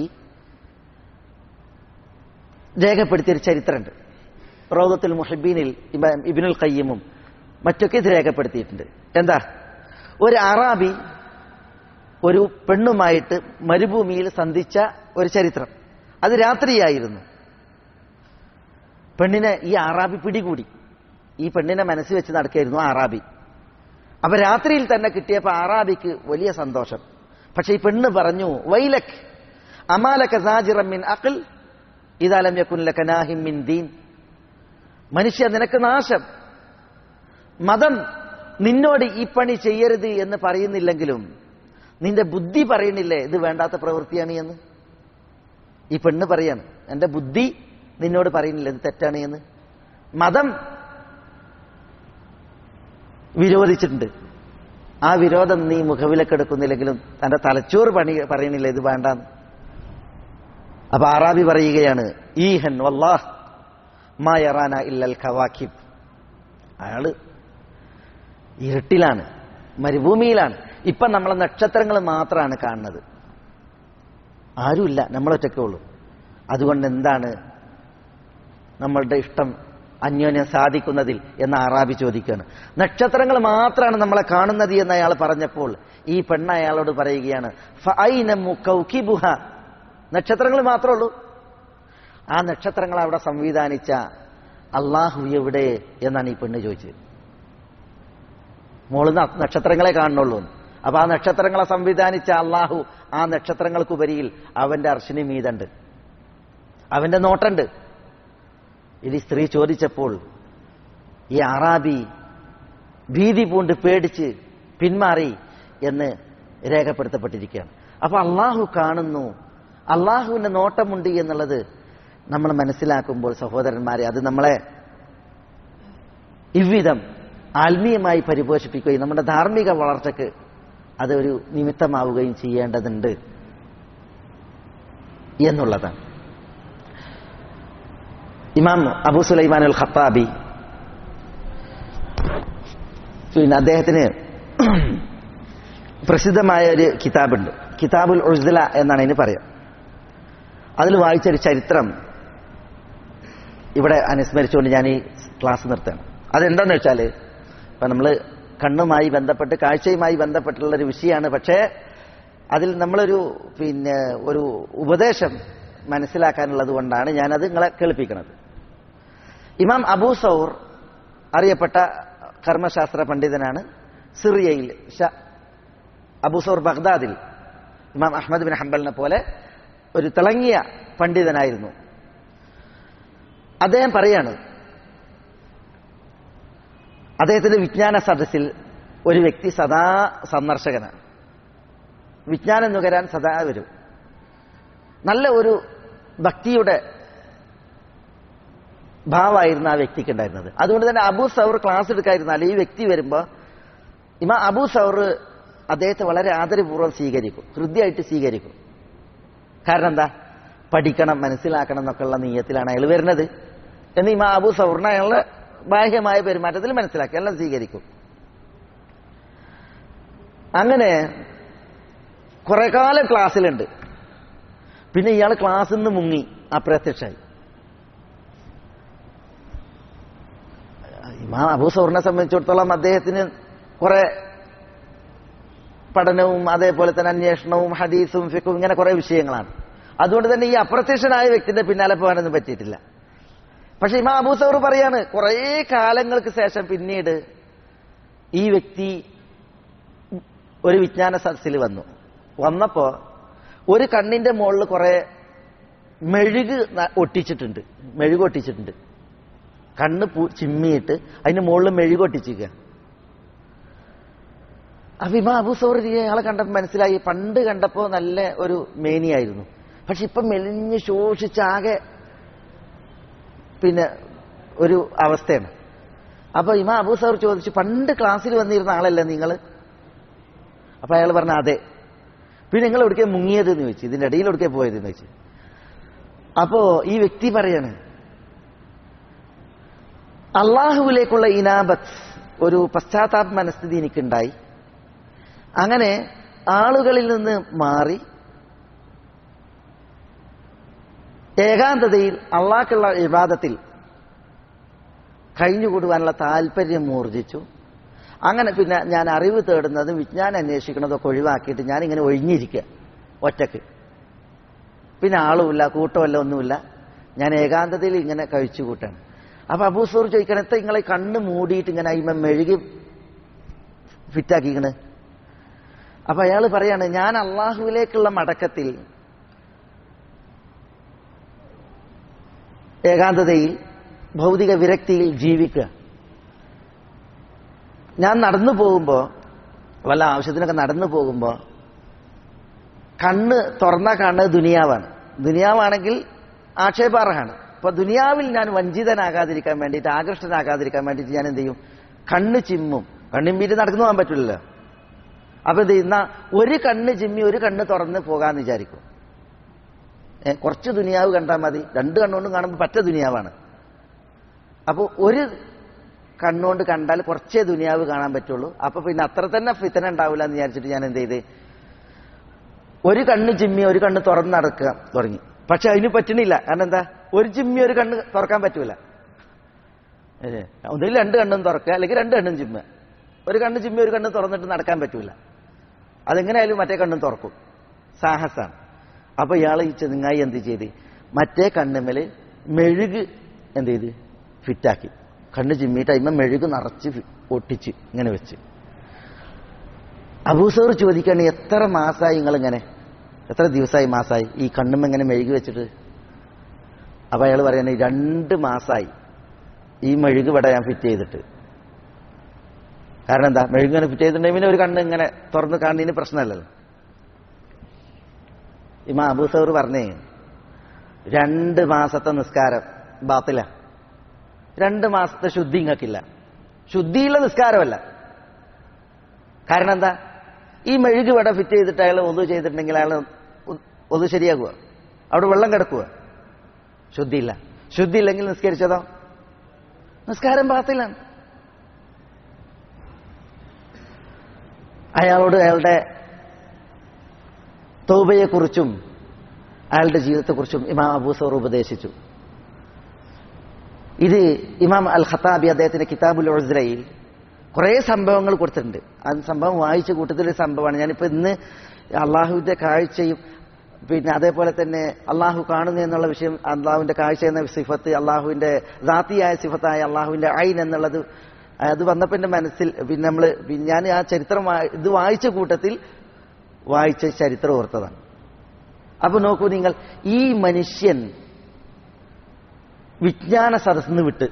രേഖപ്പെടുത്തിയൊരു ചരിത്രമുണ്ട് റോദത്തുൽ മുഹബീനിൽ ഇമാം ഇബിനുൽ ഖയ്യമും മറ്റൊക്കെ ഇത് രേഖപ്പെടുത്തിയിട്ടുണ്ട് എന്താ ഒരു അറാബി ഒരു പെണ്ണുമായിട്ട് മരുഭൂമിയിൽ സന്ധിച്ച ഒരു ചരിത്രം അത് രാത്രിയായിരുന്നു പെണ്ണിനെ ഈ അറാബി പിടികൂടി ഈ പെണ്ണിനെ മനസ്സിൽ വെച്ച് നടക്കായിരുന്നു ആ അറാബി അപ്പൊ രാത്രിയിൽ തന്നെ കിട്ടിയപ്പോ അറാബിക്ക് വലിയ സന്തോഷം പക്ഷെ ഈ പെണ്ണ് പറഞ്ഞു വൈലക് അമാലക സാജിറം മിൻ അഖിൽ ഇതാലം യക്കുൻ ലക നാഹിം മിൻ ദീൻ മനുഷ്യ നിനക്ക് നാശം മതം നിന്നോട് ഈ പണി ചെയ്യരുത് എന്ന് പറയുന്നില്ലെങ്കിലും നിന്റെ ബുദ്ധി പറയുന്നില്ലേ ഇത് വേണ്ടാത്ത പ്രവൃത്തിയാണ് എന്ന് ഈ പെണ്ണ് പറയാണ് എന്റെ ബുദ്ധി നിന്നോട് പറയുന്നില്ല ഇത് തെറ്റാണ് എന്ന് മതം വിരോധിച്ചിട്ടുണ്ട് ആ വിരോധം നീ മുഖവിലക്കെടുക്കുന്നില്ലെങ്കിലും തന്റെ തലച്ചോറ് പണി പറയണില്ല ഇത് വേണ്ടാന്ന് അപ്പൊ ആറാബി പറയുകയാണ് ഈഹൻ വല്ലാഹ് മാ യറാന ഇല്ലൽ ഖവാക്കിബ് അയാള് ഇരുട്ടിലാണ് മരുഭൂമിയിലാണ് ഇപ്പൊ നമ്മളെ നക്ഷത്രങ്ങൾ മാത്രമാണ് കാണുന്നത് ആരുമില്ല നമ്മളൊറ്റക്കേ ഉള്ളൂ അതുകൊണ്ട് എന്താണ് നമ്മളുടെ ഇഷ്ടം അന്യോന്യം സാധിക്കുന്നതിൽ എന്ന് ആറാബി ചോദിക്കുകയാണ് നക്ഷത്രങ്ങൾ മാത്രമാണ് നമ്മളെ കാണുന്നത് എന്ന് അയാൾ പറഞ്ഞപ്പോൾ ഈ പെണ്ണ് അയാളോട് പറയുകയാണ് "ഫഅൈന കൗകിബുഹ?" നക്ഷത്രങ്ങൾ മാത്രമേ ഉള്ളൂ ആ നക്ഷത്രങ്ങൾ അവിടെ സംവിധാനിച്ച അള്ളാഹു എവിടെ എന്നാണ് ഈ പെണ്ണ് ചോദിച്ചത് മോള് ന- നക്ഷത്രങ്ങളെ കാണുന്നുള്ളൂ എന്ന്. അപ്പൊ ആ നക്ഷത്രങ്ങളെ സംവിധാനിച്ച അള്ളാഹു ആ നക്ഷത്രങ്ങൾക്കുപരിയിൽ അവന്റെ അർശിനി മീതുണ്ട് അവന്റെ നോട്ടുണ്ട് ഇത് ഈ സ്ത്രീ ചോദിച്ചപ്പോൾ ഈ അറാബി ഭീതി പൂണ്ട് പേടിച്ച് പിന്മാറി എന്ന് രേഖപ്പെടുത്തപ്പെട്ടിരിക്കുകയാണ് അപ്പൊ അള്ളാഹു കാണുന്നു അള്ളാഹുവിന്റെ നോട്ടമുണ്ട് എന്നുള്ളത് നമ്മൾ മനസ്സിലാക്കുമ്പോൾ സഹോദരന്മാരെ അത് നമ്മളെ ഇவ்விധം ആത്മീയമായി പരിപോഷിപ്പിക്കുകയും നമ്മുടെ ധാർമ്മിക വളർച്ചയ്ക്ക് അത് ഒരു നിമിത്തമാവുകയും ചെയ്യേണ്ടതുണ്ട് എന്നുള്ളതാണ് ഇമാം അബൂ സുലൈമാൻ അൽ ഖത്താബി പിന്നെ അദ്ദേഹത്തിന് പ്രസിദ്ധമായ ഒരു കിതാബുണ്ട് കിതാബുൽ ഉസ്ദല എന്നാണ് അതിന് പറയാം അതിൽ വായിച്ചൊരു ചരിത്രം ഇവിടെ അനുസ്മരിച്ചുകൊണ്ട് ഞാൻ ഈ ക്ലാസ് നിർത്തുകയാണ് അതെന്താന്ന് വെച്ചാൽ ഇപ്പം നമ്മൾ കണ്ണുമായി ബന്ധപ്പെട്ട് കാഴ്ചയുമായി ബന്ധപ്പെട്ടുള്ള ഒരു വിഷയമാണ് പക്ഷേ അതിൽ നമ്മളൊരു പിന്നെ ഒരു ഉപദേശം മനസ്സിലാക്കാനുള്ളത് കൊണ്ടാണ് ഞാനത് നിങ്ങളെ കേൾപ്പിക്കുന്നത് ഇമാം അബൂ സൗർ അറിയപ്പെട്ട കർമ്മശാസ്ത്ര പണ്ഡിതനാണ് സിറിയയിൽ ഷ- അബൂ സൗർ ബഗ്ദാദിൽ ഇമാം അഹമ്മദ് ബിൻ ഹംബലിനെ പോലെ ഒരു തിളങ്ങിയ പണ്ഡിതനായിരുന്നു അദ്ദേഹം പറയാണ് അദ്ദേഹത്തിന്റെ വിജ്ഞാന സദസ്സിൽ ഒരു വ്യക്തി സദാ സന്ദർശകനാണ് വിജ്ഞാനം നുകരാൻ സദാ വരും നല്ല ഒരു ഭക്തിയുടെ ഭാവമായിരുന്നു ആ വ്യക്തിക്ക് ഉണ്ടായിരുന്നത് അതുകൊണ്ട് തന്നെ അബൂ സൗർ ക്ലാസ് എടുക്കാതിരുന്നാൽ ഈ വ്യക്തി വരുമ്പോൾ ഇമാ അബൂ സൗർ അദ്ദേഹത്തെ വളരെ ആദരപൂർവ്വം സ്വീകരിക്കും ഹൃദ്യമായിട്ട് സ്വീകരിക്കും കാരണം എന്താ പഠിക്കണം മനസ്സിലാക്കണം എന്നൊക്കെയുള്ള നീയത്തിലാണ് അയാൾ വരുന്നത് എന്ന് ഇമാ അബൂ സൗറിനെ അയാളുടെ ബാഹ്യമായ പെരുമാറ്റത്തിൽ മനസ്സിലാക്കി എല്ലാം സ്വീകരിക്കും അങ്ങനെ കുറെ കാലം ക്ലാസ്സിലുണ്ട് പിന്നെ ഇയാൾ ക്ലാസ്സിൽ നിന്ന് മുങ്ങി അപ്രത്യക്ഷമായി ഇമാം അബൂ സൗറിനെ സംബന്ധിച്ചിടത്തോളം അദ്ദേഹത്തിന് കുറെ പഠനവും അതേപോലെ തന്നെ അന്വേഷണവും ഹദീസും ഫിക്കും ഇങ്ങനെ കുറെ വിഷയങ്ങളാണ് അതുകൊണ്ട് തന്നെ ഈ അപ്രത്യക്ഷനായ വ്യക്തിന്റെ പിന്നാലെ പോകാനൊന്നും പറ്റിയിട്ടില്ല പക്ഷെ ഇമാം അബൂ സൗർ പറയാണ് കുറേ കാലങ്ങൾക്ക് ശേഷം പിന്നീട് ഈ വ്യക്തി ഒരു വിജ്ഞാന സദസ്സിൽ വന്നു വന്നപ്പോ ഒരു കണ്ണിന്റെ മുകളിൽ കുറെ മെഴുക് ന- ഒട്ടിച്ചിട്ടുണ്ട് മെഴുക് ഒട്ടിച്ചിട്ടുണ്ട് കണ്ണ് പൂ- ചിമ്മിയിട്ട് അതിന്റെ മുകളിൽ മെഴുക് ഒട്ടിച്ചിരിക്കുക അപ്പൊ ഇമാ അബൂ സൗർ അയാളെ കണ്ടപ്പോൾ മനസ്സിലായി പണ്ട് കണ്ടപ്പോ നല്ല ഒരു മേനിയായിരുന്നു പക്ഷെ ഇപ്പൊ മെലിഞ്ഞ് ശോഷിച്ചാകെ പിന്നെ ഒരു അവസ്ഥയാണ് അപ്പൊ ഇമാ അബൂ സൗർ ചോദിച്ചു പണ്ട് ക്ലാസ്സിൽ വന്നിരുന്ന ആളല്ലേ നിങ്ങൾ അപ്പൊ അയാൾ പറഞ്ഞ അതെ പിന്നെ നിങ്ങൾ എവിടേക്കാ മുങ്ങിയത് എന്ന് ചോദിച്ചു ഇതിന്റെ ഇടയിൽ എവിടേക്കാ പോയത് എന്ന് ചോദിച്ചു അപ്പോ ഈ വ്യക്തി പറയാണ് അള്ളാഹുവിലേക്കുള്ള ഇനാബത്ത് ഒരു പശ്ചാത്താപ മനസ്ഥിതി എനിക്കുണ്ടായി അങ്ങനെ ആളുകളിൽ നിന്ന് മാറി ഏകാന്തതയിൽ അള്ളാഹ്ക്കുള്ള വിവാദത്തിൽ കഴിഞ്ഞുകൂടുവാനുള്ള താല്പര്യം മൂർജിച്ചു അങ്ങനെ പിന്നെ ഞാൻ അറിവ് തേടുന്നതും വിജ്ഞാനം അന്വേഷിക്കുന്നതൊക്കെ ഒഴിവാക്കിയിട്ട് ഞാൻ ഇങ്ങനെ ഒഴിഞ്ഞിരിക്കുക ഒറ്റക്ക് പിന്നെ ആളുമില്ല കൂട്ടമല്ല ഒന്നുമില്ല ഞാൻ ഏകാന്തതയിൽ ഇങ്ങനെ കഴിച്ചു കൂട്ടാണ് അപ്പൊ അബൂസൂർ ചോദിക്കണം എത്ര നിങ്ങളെ കണ്ണ് മൂടിയിട്ട് ഇങ്ങനെ അയിമ മെഴുകി ഫിറ്റാക്കിക്കണ് അപ്പൊ അയാൾ പറയാണ് ഞാൻ അള്ളാഹുവിലേക്കുള്ള മടക്കത്തിൽ ഏകാന്തതയിൽ ഭൗതിക വിരക്തിയിൽ ജീവിക്കുക ഞാൻ നടന്നു പോകുമ്പോ വല്ല ആവശ്യത്തിനൊക്കെ നടന്നു പോകുമ്പോ കണ്ണ് തുറന്ന കണ്ണ് ദുനിയാവാണ് ദുനിയാവാണെങ്കിൽ ആക്ഷേപാർഹമാണ് അപ്പൊ ദുനിയാവിൽ ഞാൻ വഞ്ചിതനാകാതിരിക്കാൻ വേണ്ടിയിട്ട് ആകൃഷ്ടനാകാതിരിക്കാൻ വേണ്ടിയിട്ട് ഞാൻ എന്ത് ചെയ്യും കണ്ണ് ചിമ്മും കണ്ണിമ്പീറ്റ് നടക്കുന്നു പോകാൻ പറ്റില്ലല്ലോ അപ്പൊ ഇത് ഇന്ന ഒരു കണ്ണ് ചിമ്മി ഒരു കണ്ണ് തുറന്ന് പോകാന്ന് വിചാരിക്കും ഏ, കുറച്ച് ദുനിയാവ് കണ്ടാൽ മതി രണ്ട് കണ്ണുകൊണ്ടും കാണുമ്പോൾ പറ്റ ദുനിയാവാണ് അപ്പോൾ ഒരു കണ്ണുകൊണ്ട് കണ്ടാൽ കുറച്ചേ ദുനിയാവ് കാണാൻ പറ്റുള്ളൂ അപ്പൊ പിന്നെ അത്ര തന്നെ ഫിത്തന ഉണ്ടാവില്ല എന്ന് വിചാരിച്ചിട്ട് ഞാൻ എന്ത് ചെയ്ത് ഒരു കണ്ണ് ചിമ്മി ഒരു കണ്ണ് തുറന്ന് നടക്കുക തുടങ്ങി പക്ഷെ അതിന് പറ്റണില്ല കാരണം എന്താ ഒരു ചിമ്മി ഒരു കണ്ണ് തുറക്കാൻ പറ്റൂല ഏ, ഒന്നുകിൽ രണ്ട് കണ്ണും തുറക്കുക അല്ലെങ്കിൽ രണ്ട് കണ്ണും ചിമ്മുക ഒരു കണ്ണ് ചിമ്മി ഒരു കണ്ണ് തുറന്നിട്ട് നടക്കാൻ പറ്റൂല അതെങ്ങനെയായാലും മറ്റേ കണ്ണും തുറക്കും സാഹസാണ് അപ്പൊ ഇയാൾ ഈ ചെങ്ങായി എന്ത് ചെയ്ത് മറ്റേ കണ്ണുമ്മല് മെഴുക് എന്ത് ചെയ്ത് ഫിറ്റാക്കി കണ്ണ് ചിമ്മിയിട്ട് അതിന്മ മെഴുക് നിറച്ച് ഫി- ഒട്ടിച്ച് ഇങ്ങനെ വെച്ച് അബൂസോർ ചോദിക്കാണ് എത്ര മാസമായി നിങ്ങളിങ്ങനെ എത്ര ദിവസമായി മാസമായി ഈ കണ്ണുമ്മ ഇങ്ങനെ മെഴുകി വെച്ചിട്ട് അപ്പൊ അയാൾ പറയാണ് രണ്ട് മാസമായി ഈ മെഴുക് ഇവിടെ ഞാൻ ഫിറ്റ് ചെയ്തിട്ട് കാരണം എന്താ മെഴുക് ഇങ്ങനെ ഫിറ്റ് ചെയ്തിട്ടുണ്ടെങ്കിൽ പിന്നെ ഒരു കണ്ണ് ഇങ്ങനെ തുറന്ന് കാണുന്നതിന് പ്രശ്നമല്ലല്ലോ ഇമാ അബൂസൗർ പറഞ്ഞേ രണ്ട് മാസത്തെ നിസ്കാരം ബാത്തില രണ്ട് മാസത്തെ ശുദ്ധി ഇങ്ങക്കില്ല ശുദ്ധിയുള്ള നിസ്കാരമല്ല കാരണം എന്താ ഈ മെഴുക് ഇവിടെ ഫിറ്റ് ചെയ്തിട്ട് അയാൾ ഒതു ചെയ്തിട്ടുണ്ടെങ്കിൽ അയാൾ ഒതു ശരിയാകുക അവിടെ വെള്ളം കിടക്കുക ശുദ്ധിയില്ല ശുദ്ധിയില്ലെങ്കിൽ നിസ്കരിച്ചതോ നിസ്കാരം ബാത്തിലാണ് അയാളോട് അയാളുടെ തൗബയെക്കുറിച്ചും അയാളുടെ ജീവിതത്തെക്കുറിച്ചും ഇമാം അബൂസോർ ഉപദേശിച്ചു ഇത് ഇമാം അൽ ഖത്താബി അദ്ദേഹത്തിന്റെ കിതാബുൽ ഉസ്രയിൽ കുറേ സംഭവങ്ങൾ കൊടുത്തിട്ടുണ്ട് ആ സംഭവം വായിച്ച കൂട്ടത്തിലൊരു സംഭവമാണ് ഞാനിപ്പോൾ ഇന്ന് അള്ളാഹുവിന്റെ കാഴ്ചയും പിന്നെ അതേപോലെ തന്നെ അള്ളാഹു കാണുന്നു എന്നുള്ള വിഷയം അള്ളാഹുവിന്റെ കാഴ്ച എന്ന സിഫത്ത് അള്ളാഹുവിന്റെ ദാത്തിയായ സിഫത്തായ അള്ളാഹുവിന്റെ ഐൻ എന്നുള്ളത് അത് വന്നപ്പോൾ എൻ്റെ മനസ്സിൽ പിന്നെ നമ്മൾ ഞാൻ ആ ചരിത്രം വായി- ഇത് വായിച്ച കൂട്ടത്തിൽ വായിച്ച ചരിത്രം ഓർത്തതാണ് അപ്പൊ നോക്കൂ നിങ്ങൾ ഈ മനുഷ്യൻ വിജ്ഞാന സദസ്സിന്ന് വിട്ട്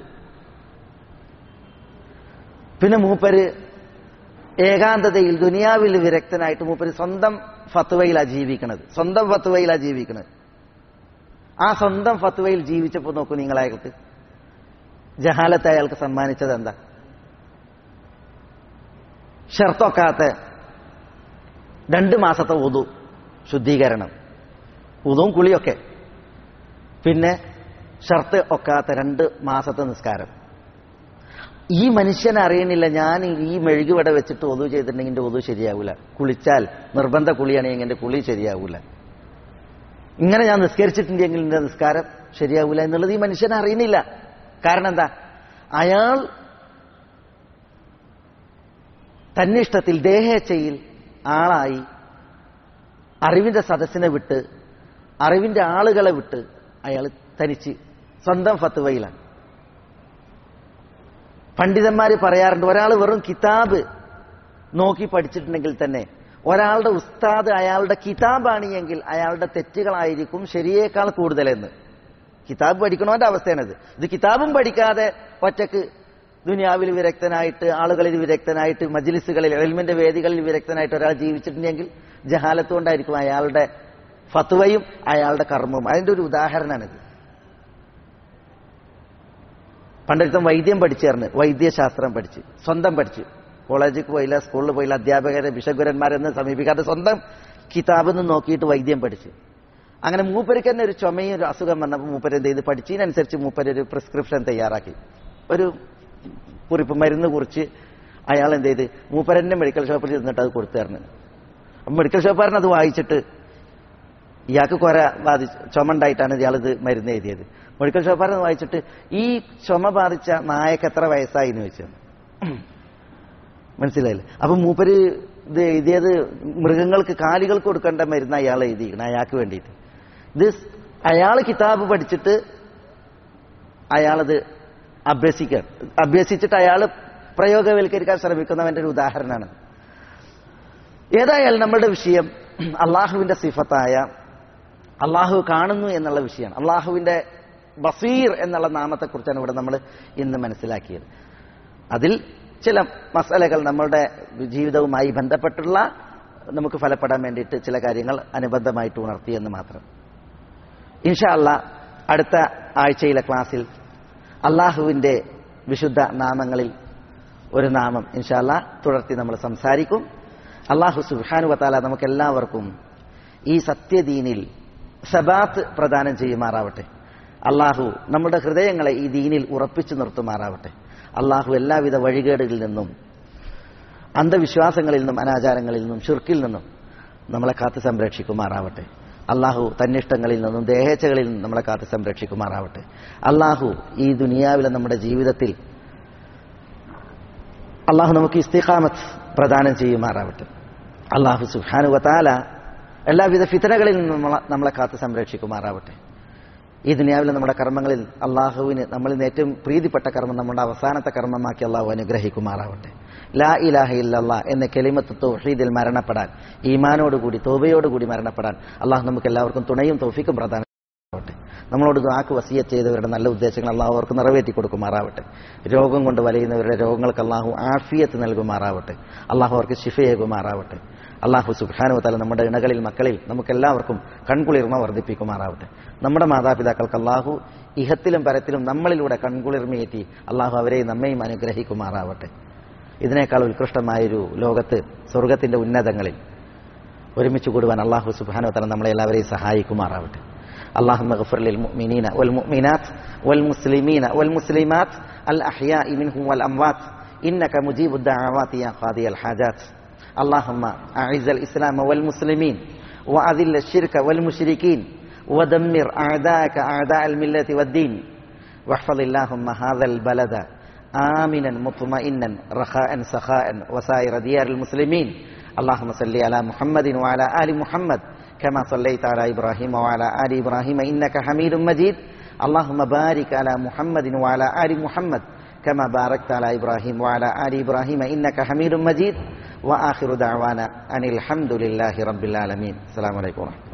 പിന്നെ മൂപ്പര് ഏകാന്തതയിൽ ദുനിയാവിൽ വിരക്തനായിട്ട് മൂപ്പര് സ്വന്തം ഫത്വയിലാ ജീവിക്കണത് സ്വന്തം ഫത്വയിലാ ജീവിക്കണത് ആ സ്വന്തം ഫത്വയിൽ ജീവിച്ചപ്പോൾ നോക്കൂ നിങ്ങൾ അയാൾക്ക് ജഹാലത്ത് അയാൾക്ക് സമ്മാനിച്ചത് എന്താ ഷർത്തൊക്കാത്ത രണ്ട് മാസത്തെ ഉതു ശുദ്ധീകരണം ഉതുവും കുളിയൊക്കെ പിന്നെ ഷർത്ത് ഒക്കാത്ത രണ്ട് മാസത്തെ നിസ്കാരം ഈ മനുഷ്യനെ അറിയണില്ല ഞാൻ ഈ മെഴുകുവട വെച്ചിട്ട് ഒതു ചെയ്തിട്ടുണ്ടെങ്കിൽ എൻ്റെ ഒതു ശരിയാവൂല കുളിച്ചാൽ നിർബന്ധ കുളിയാണെങ്കിൽ എൻ്റെ കുളി ശരിയാവൂല ഇങ്ങനെ ഞാൻ നിസ്കരിച്ചിട്ടുണ്ടെങ്കിൽ എൻ്റെ നിസ്കാരം ശരിയാവൂല എന്നുള്ളത് ഈ മനുഷ്യനെ അറിയുന്നില്ല കാരണം എന്താ അയാൾ തന്നിഷ്ടത്തിൽ ദേഹേച്ഛയിൽ ആളായി അറിവിന്റെ സദസ്സിനെ വിട്ട് അറിവിന്റെ ആളുകളെ വിട്ട് അയാൾ തനിച്ച് സ്വന്തം ഫത്തുവയിലാണ് പണ്ഡിതന്മാർ പറയാറുണ്ട് ഒരാൾ വെറും കിതാബ് നോക്കി പഠിച്ചിട്ടുണ്ടെങ്കിൽ തന്നെ ഒരാളുടെ ഉസ്താദ് അയാളുടെ കിതാബാണ് എങ്കിൽ അയാളുടെ തെറ്റുകളായിരിക്കും ശരിയേക്കാൾ കൂടുതലെന്ന് കിതാബ് പഠിക്കണവന്റെ അവസ്ഥയാണിത് ഇത് കിതാബും പഠിക്കാതെ ഒറ്റക്ക് ദുനിയാവിൽ വിരക്തനായിട്ട് ആളുകളിൽ വിരക്തനായിട്ട് മജ്ലിസുകളിൽ എൽമിന്റെ വേദികളിൽ വിരക്തനായിട്ട് ഒരാൾ ജീവിച്ചിട്ടുണ്ടെങ്കിൽ ജഹാലത്ത് കൊണ്ടായിരിക്കും അയാളുടെ ഫത്വയും അയാളുടെ കർമ്മവും അതിന്റെ ഒരു ഉദാഹരണമാണിത് പണ്ടൊരുത്തം വൈദ്യം പഠിച്ചേർന്ന് വൈദ്യശാസ്ത്രം പഠിച്ച് സ്വന്തം പഠിച്ച് കോളേജിൽ പോയില്ല സ്കൂളിൽ പോയില്ല അധ്യാപകരെ ബിഷഗുരന്മാരെന്ന് സമീപിക്കാതെ സ്വന്തം കിതാബിൽ നിന്ന് നോക്കിയിട്ട് വൈദ്യം പഠിച്ച് അങ്ങനെ മൂപ്പർക്ക് തന്നെ ഒരു ചുമയും ഒരു അസുഖം വന്നപ്പോൾ മൂപ്പര് എന്ത് ചെയ്ത് പഠിച്ചതിനനുസരിച്ച് മൂപ്പര് ഒരു പ്രിസ്ക്രിപ്ഷൻ തയ്യാറാക്കി ഒരു കുറിപ്പ് മരുന്ന് കുറിച്ച് അയാൾ എന്ത് ചെയ്ത് മൂപ്പരന്റെ മെഡിക്കൽ ഷോപ്പിൽ ഇരുന്നിട്ട് അത് കൊടുത്തു തരണം അപ്പം മെഡിക്കൽ ഷോപ്പുകാരൻ അത് വായിച്ചിട്ട് ഇയാൾക്ക് കുര ബാധിച്ച് ചുമ ഉണ്ടായിട്ടാണ് ഇയാൾ ഇത് മരുന്ന് എഴുതിയത് മെഡിക്കൽ ഷോപ്പുകാരൻ വായിച്ചിട്ട് ഈ ചുമ ബാധിച്ച നായക്ക് എത്ര വയസ്സായി എന്ന് ചോദിച്ചു മനസ്സിലായില്ലേ അപ്പൊ മൂപ്പര് ഇത് എഴുതിയത് മൃഗങ്ങൾക്ക് കാലികൾക്ക് കൊടുക്കേണ്ട മരുന്ന് അയാൾ എഴുതിയിരിക്കണം അയാൾക്ക് വേണ്ടിയിട്ട് ഇത് അയാൾ കിതാബ് പഠിച്ചിട്ട് അയാളത് അഭ്യസിക്കാൻ അഭ്യസിച്ചിട്ട് അയാൾ പ്രയോഗവൽക്കരിക്കാൻ ശ്രമിക്കുന്നവന്റെ ഒരു ഉദാഹരണമാണ് ഏതായാലും നമ്മളുടെ വിഷയം അള്ളാഹുവിന്റെ സിഫത്തായ അള്ളാഹു കാണുന്നു എന്നുള്ള വിഷയമാണ് അള്ളാഹുവിന്റെ ബസീർ എന്നുള്ള നാമത്തെക്കുറിച്ചാണ് ഇവിടെ നമ്മൾ ഇന്ന് മനസ്സിലാക്കിയത് അതിൽ ചില മസാലകൾ നമ്മളുടെ ജീവിതവുമായി ബന്ധപ്പെട്ടുള്ള നമുക്ക് ഫലപ്പെടാൻ വേണ്ടിയിട്ട് ചില കാര്യങ്ങൾ അനുബന്ധമായിട്ട് ഉണർത്തിയെന്ന് മാത്രം ഇൻഷാ അല്ല അടുത്ത ആഴ്ചയിലെ ക്ലാസ്സിൽ അള്ളാഹുവിന്റെ വിശുദ്ധ നാമങ്ങളിൽ ഒരു നാമം ഇൻഷാ അല്ല തുടർത്തി നമ്മൾ സംസാരിക്കും അള്ളാഹു സുബാനു വത്താല നമുക്ക് എല്ലാവർക്കും ഈ സത്യദീനിൽ സബാത്ത് പ്രദാനം ചെയ്യുമാറാവട്ടെ അള്ളാഹു നമ്മുടെ ഹൃദയങ്ങളെ ഈ ദീനിൽ ഉറപ്പിച്ചു നിർത്തുമാറാവട്ടെ അള്ളാഹു എല്ലാവിധ വഴികേടുകളിൽ നിന്നും അന്ധവിശ്വാസങ്ങളിൽ നിന്നും അനാചാരങ്ങളിൽ നിന്നും ഷുർക്കിൽ നിന്നും നമ്മളെ കാത്ത് സംരക്ഷിക്കുമാറാവട്ടെ അള്ളാഹു തന്നിഷ്ടങ്ങളിൽ നിന്നും ദേഹേച്ഛകളിൽ നിന്നും നമ്മളെ കാത്ത് സംരക്ഷിക്കുമാറാവട്ടെ അള്ളാഹു ഈ ദുനിയാവിലെ നമ്മുടെ ജീവിതത്തിൽ അള്ളാഹു നമുക്ക് ഇസ്തിഖാമത്ത് പ്രദാനം ചെയ്യുമാറാവട്ടെ അള്ളാഹു സുഹാനു വത്താല എല്ലാവിധ ഫിതനകളിൽ നിന്നും നമ്മളെ- നമ്മളെ കാത്ത് സംരക്ഷിക്കുമാറാവട്ടെ ഈ ദുനിയാവിലെ നമ്മുടെ കർമ്മങ്ങളിൽ അള്ളാഹുവിന് നമ്മളിൽ നിന്ന് ഏറ്റവും പ്രീതിപ്പെട്ട കർമ്മം നമ്മുടെ അവസാനത്തെ കർമ്മമാക്കി അള്ളാഹു അനുഗ്രഹിക്കുമാറാവട്ടെ ലാ ഇലാഹ ഇല്ലല്ലാ എന്ന കെലിമത്ത് തൗഹീദിൽ മരണപ്പെടാൻ ഈമാനോടുകൂടി തോബയോടുകൂടി മരണപ്പെടാൻ അള്ളാഹു നമുക്ക് എല്ലാവർക്കും തുണയും തൗഫീക്കും പ്രദാനം ആവട്ടെ നമ്മളോട് ദുആക്ക് വസിയത്ത് ചെയ്തവരുടെ നല്ല ഉദ്ദേശങ്ങൾ അള്ളാഹു അവർക്ക് നിറവേറ്റി കൊടുക്കുമാറാവട്ടെ രോഗം കൊണ്ട് വലയുന്നവരുടെ രോഗങ്ങൾക്ക് അള്ളാഹു ആഫിയത്ത് നൽകുമാറാവട്ടെ അള്ളാഹു അവർക്ക് ശിഫയേകുമാറാവട്ടെ അള്ളാഹു സുഖാനു തല നമ്മുടെ ഇണകളിൽ മക്കളിൽ നമുക്കെല്ലാവർക്കും കൺകുളിർമ വർദ്ധിപ്പിക്കുമാറാവട്ടെ നമ്മുടെ മാതാപിതാക്കൾക്ക് അള്ളാഹു ഇഹത്തിലും പരത്തിലും നമ്മളിലൂടെ കൺകുളിർമയേറ്റി അള്ളാഹു അവരെയും നമ്മയും അനുഗ്രഹിക്കുമാറാവട്ടെ ഇതിനേക്കാൾ ഉത്കൃഷ്ടമായൊരു ലോകത്ത് സ്വർഗത്തിന്റെ ഉന്നതങ്ങളിൽ ഒരുമിച്ച് കൂടുവാൻ അള്ളാഹു സുബാനോ തല നമ്മളെ എല്ലാവരെയും സഹായിക്കുമാറാവട്ടെ اللهم اغفر للمؤمنين والمؤمنات والمسلمين والمسلمات الأحياء منهم والأموات إنك مجيب الدعوات يا قاضي الحاجات اللهم أعز الإسلام والمسلمين وأذل الشرك والمشركين ودمر أعداءك أعداء الملة والدين واحفظ اللهم هذا البلد آمنا مطمئنا رخاء سخاء وسائر ديار المسلمين اللهم صل على محمد وعلى آل محمد كما صليت على إبراهيم وعلى آل إبراهيم إنك حميد مجيد اللهم بارك على محمد وعلى آل محمد كما باركت على إبراهيم وعلى آل إبراهيم إنك حميد مجيد وآخر دعوانا أن الحمد لله رب العالمين السلام عليكم ورحمة الله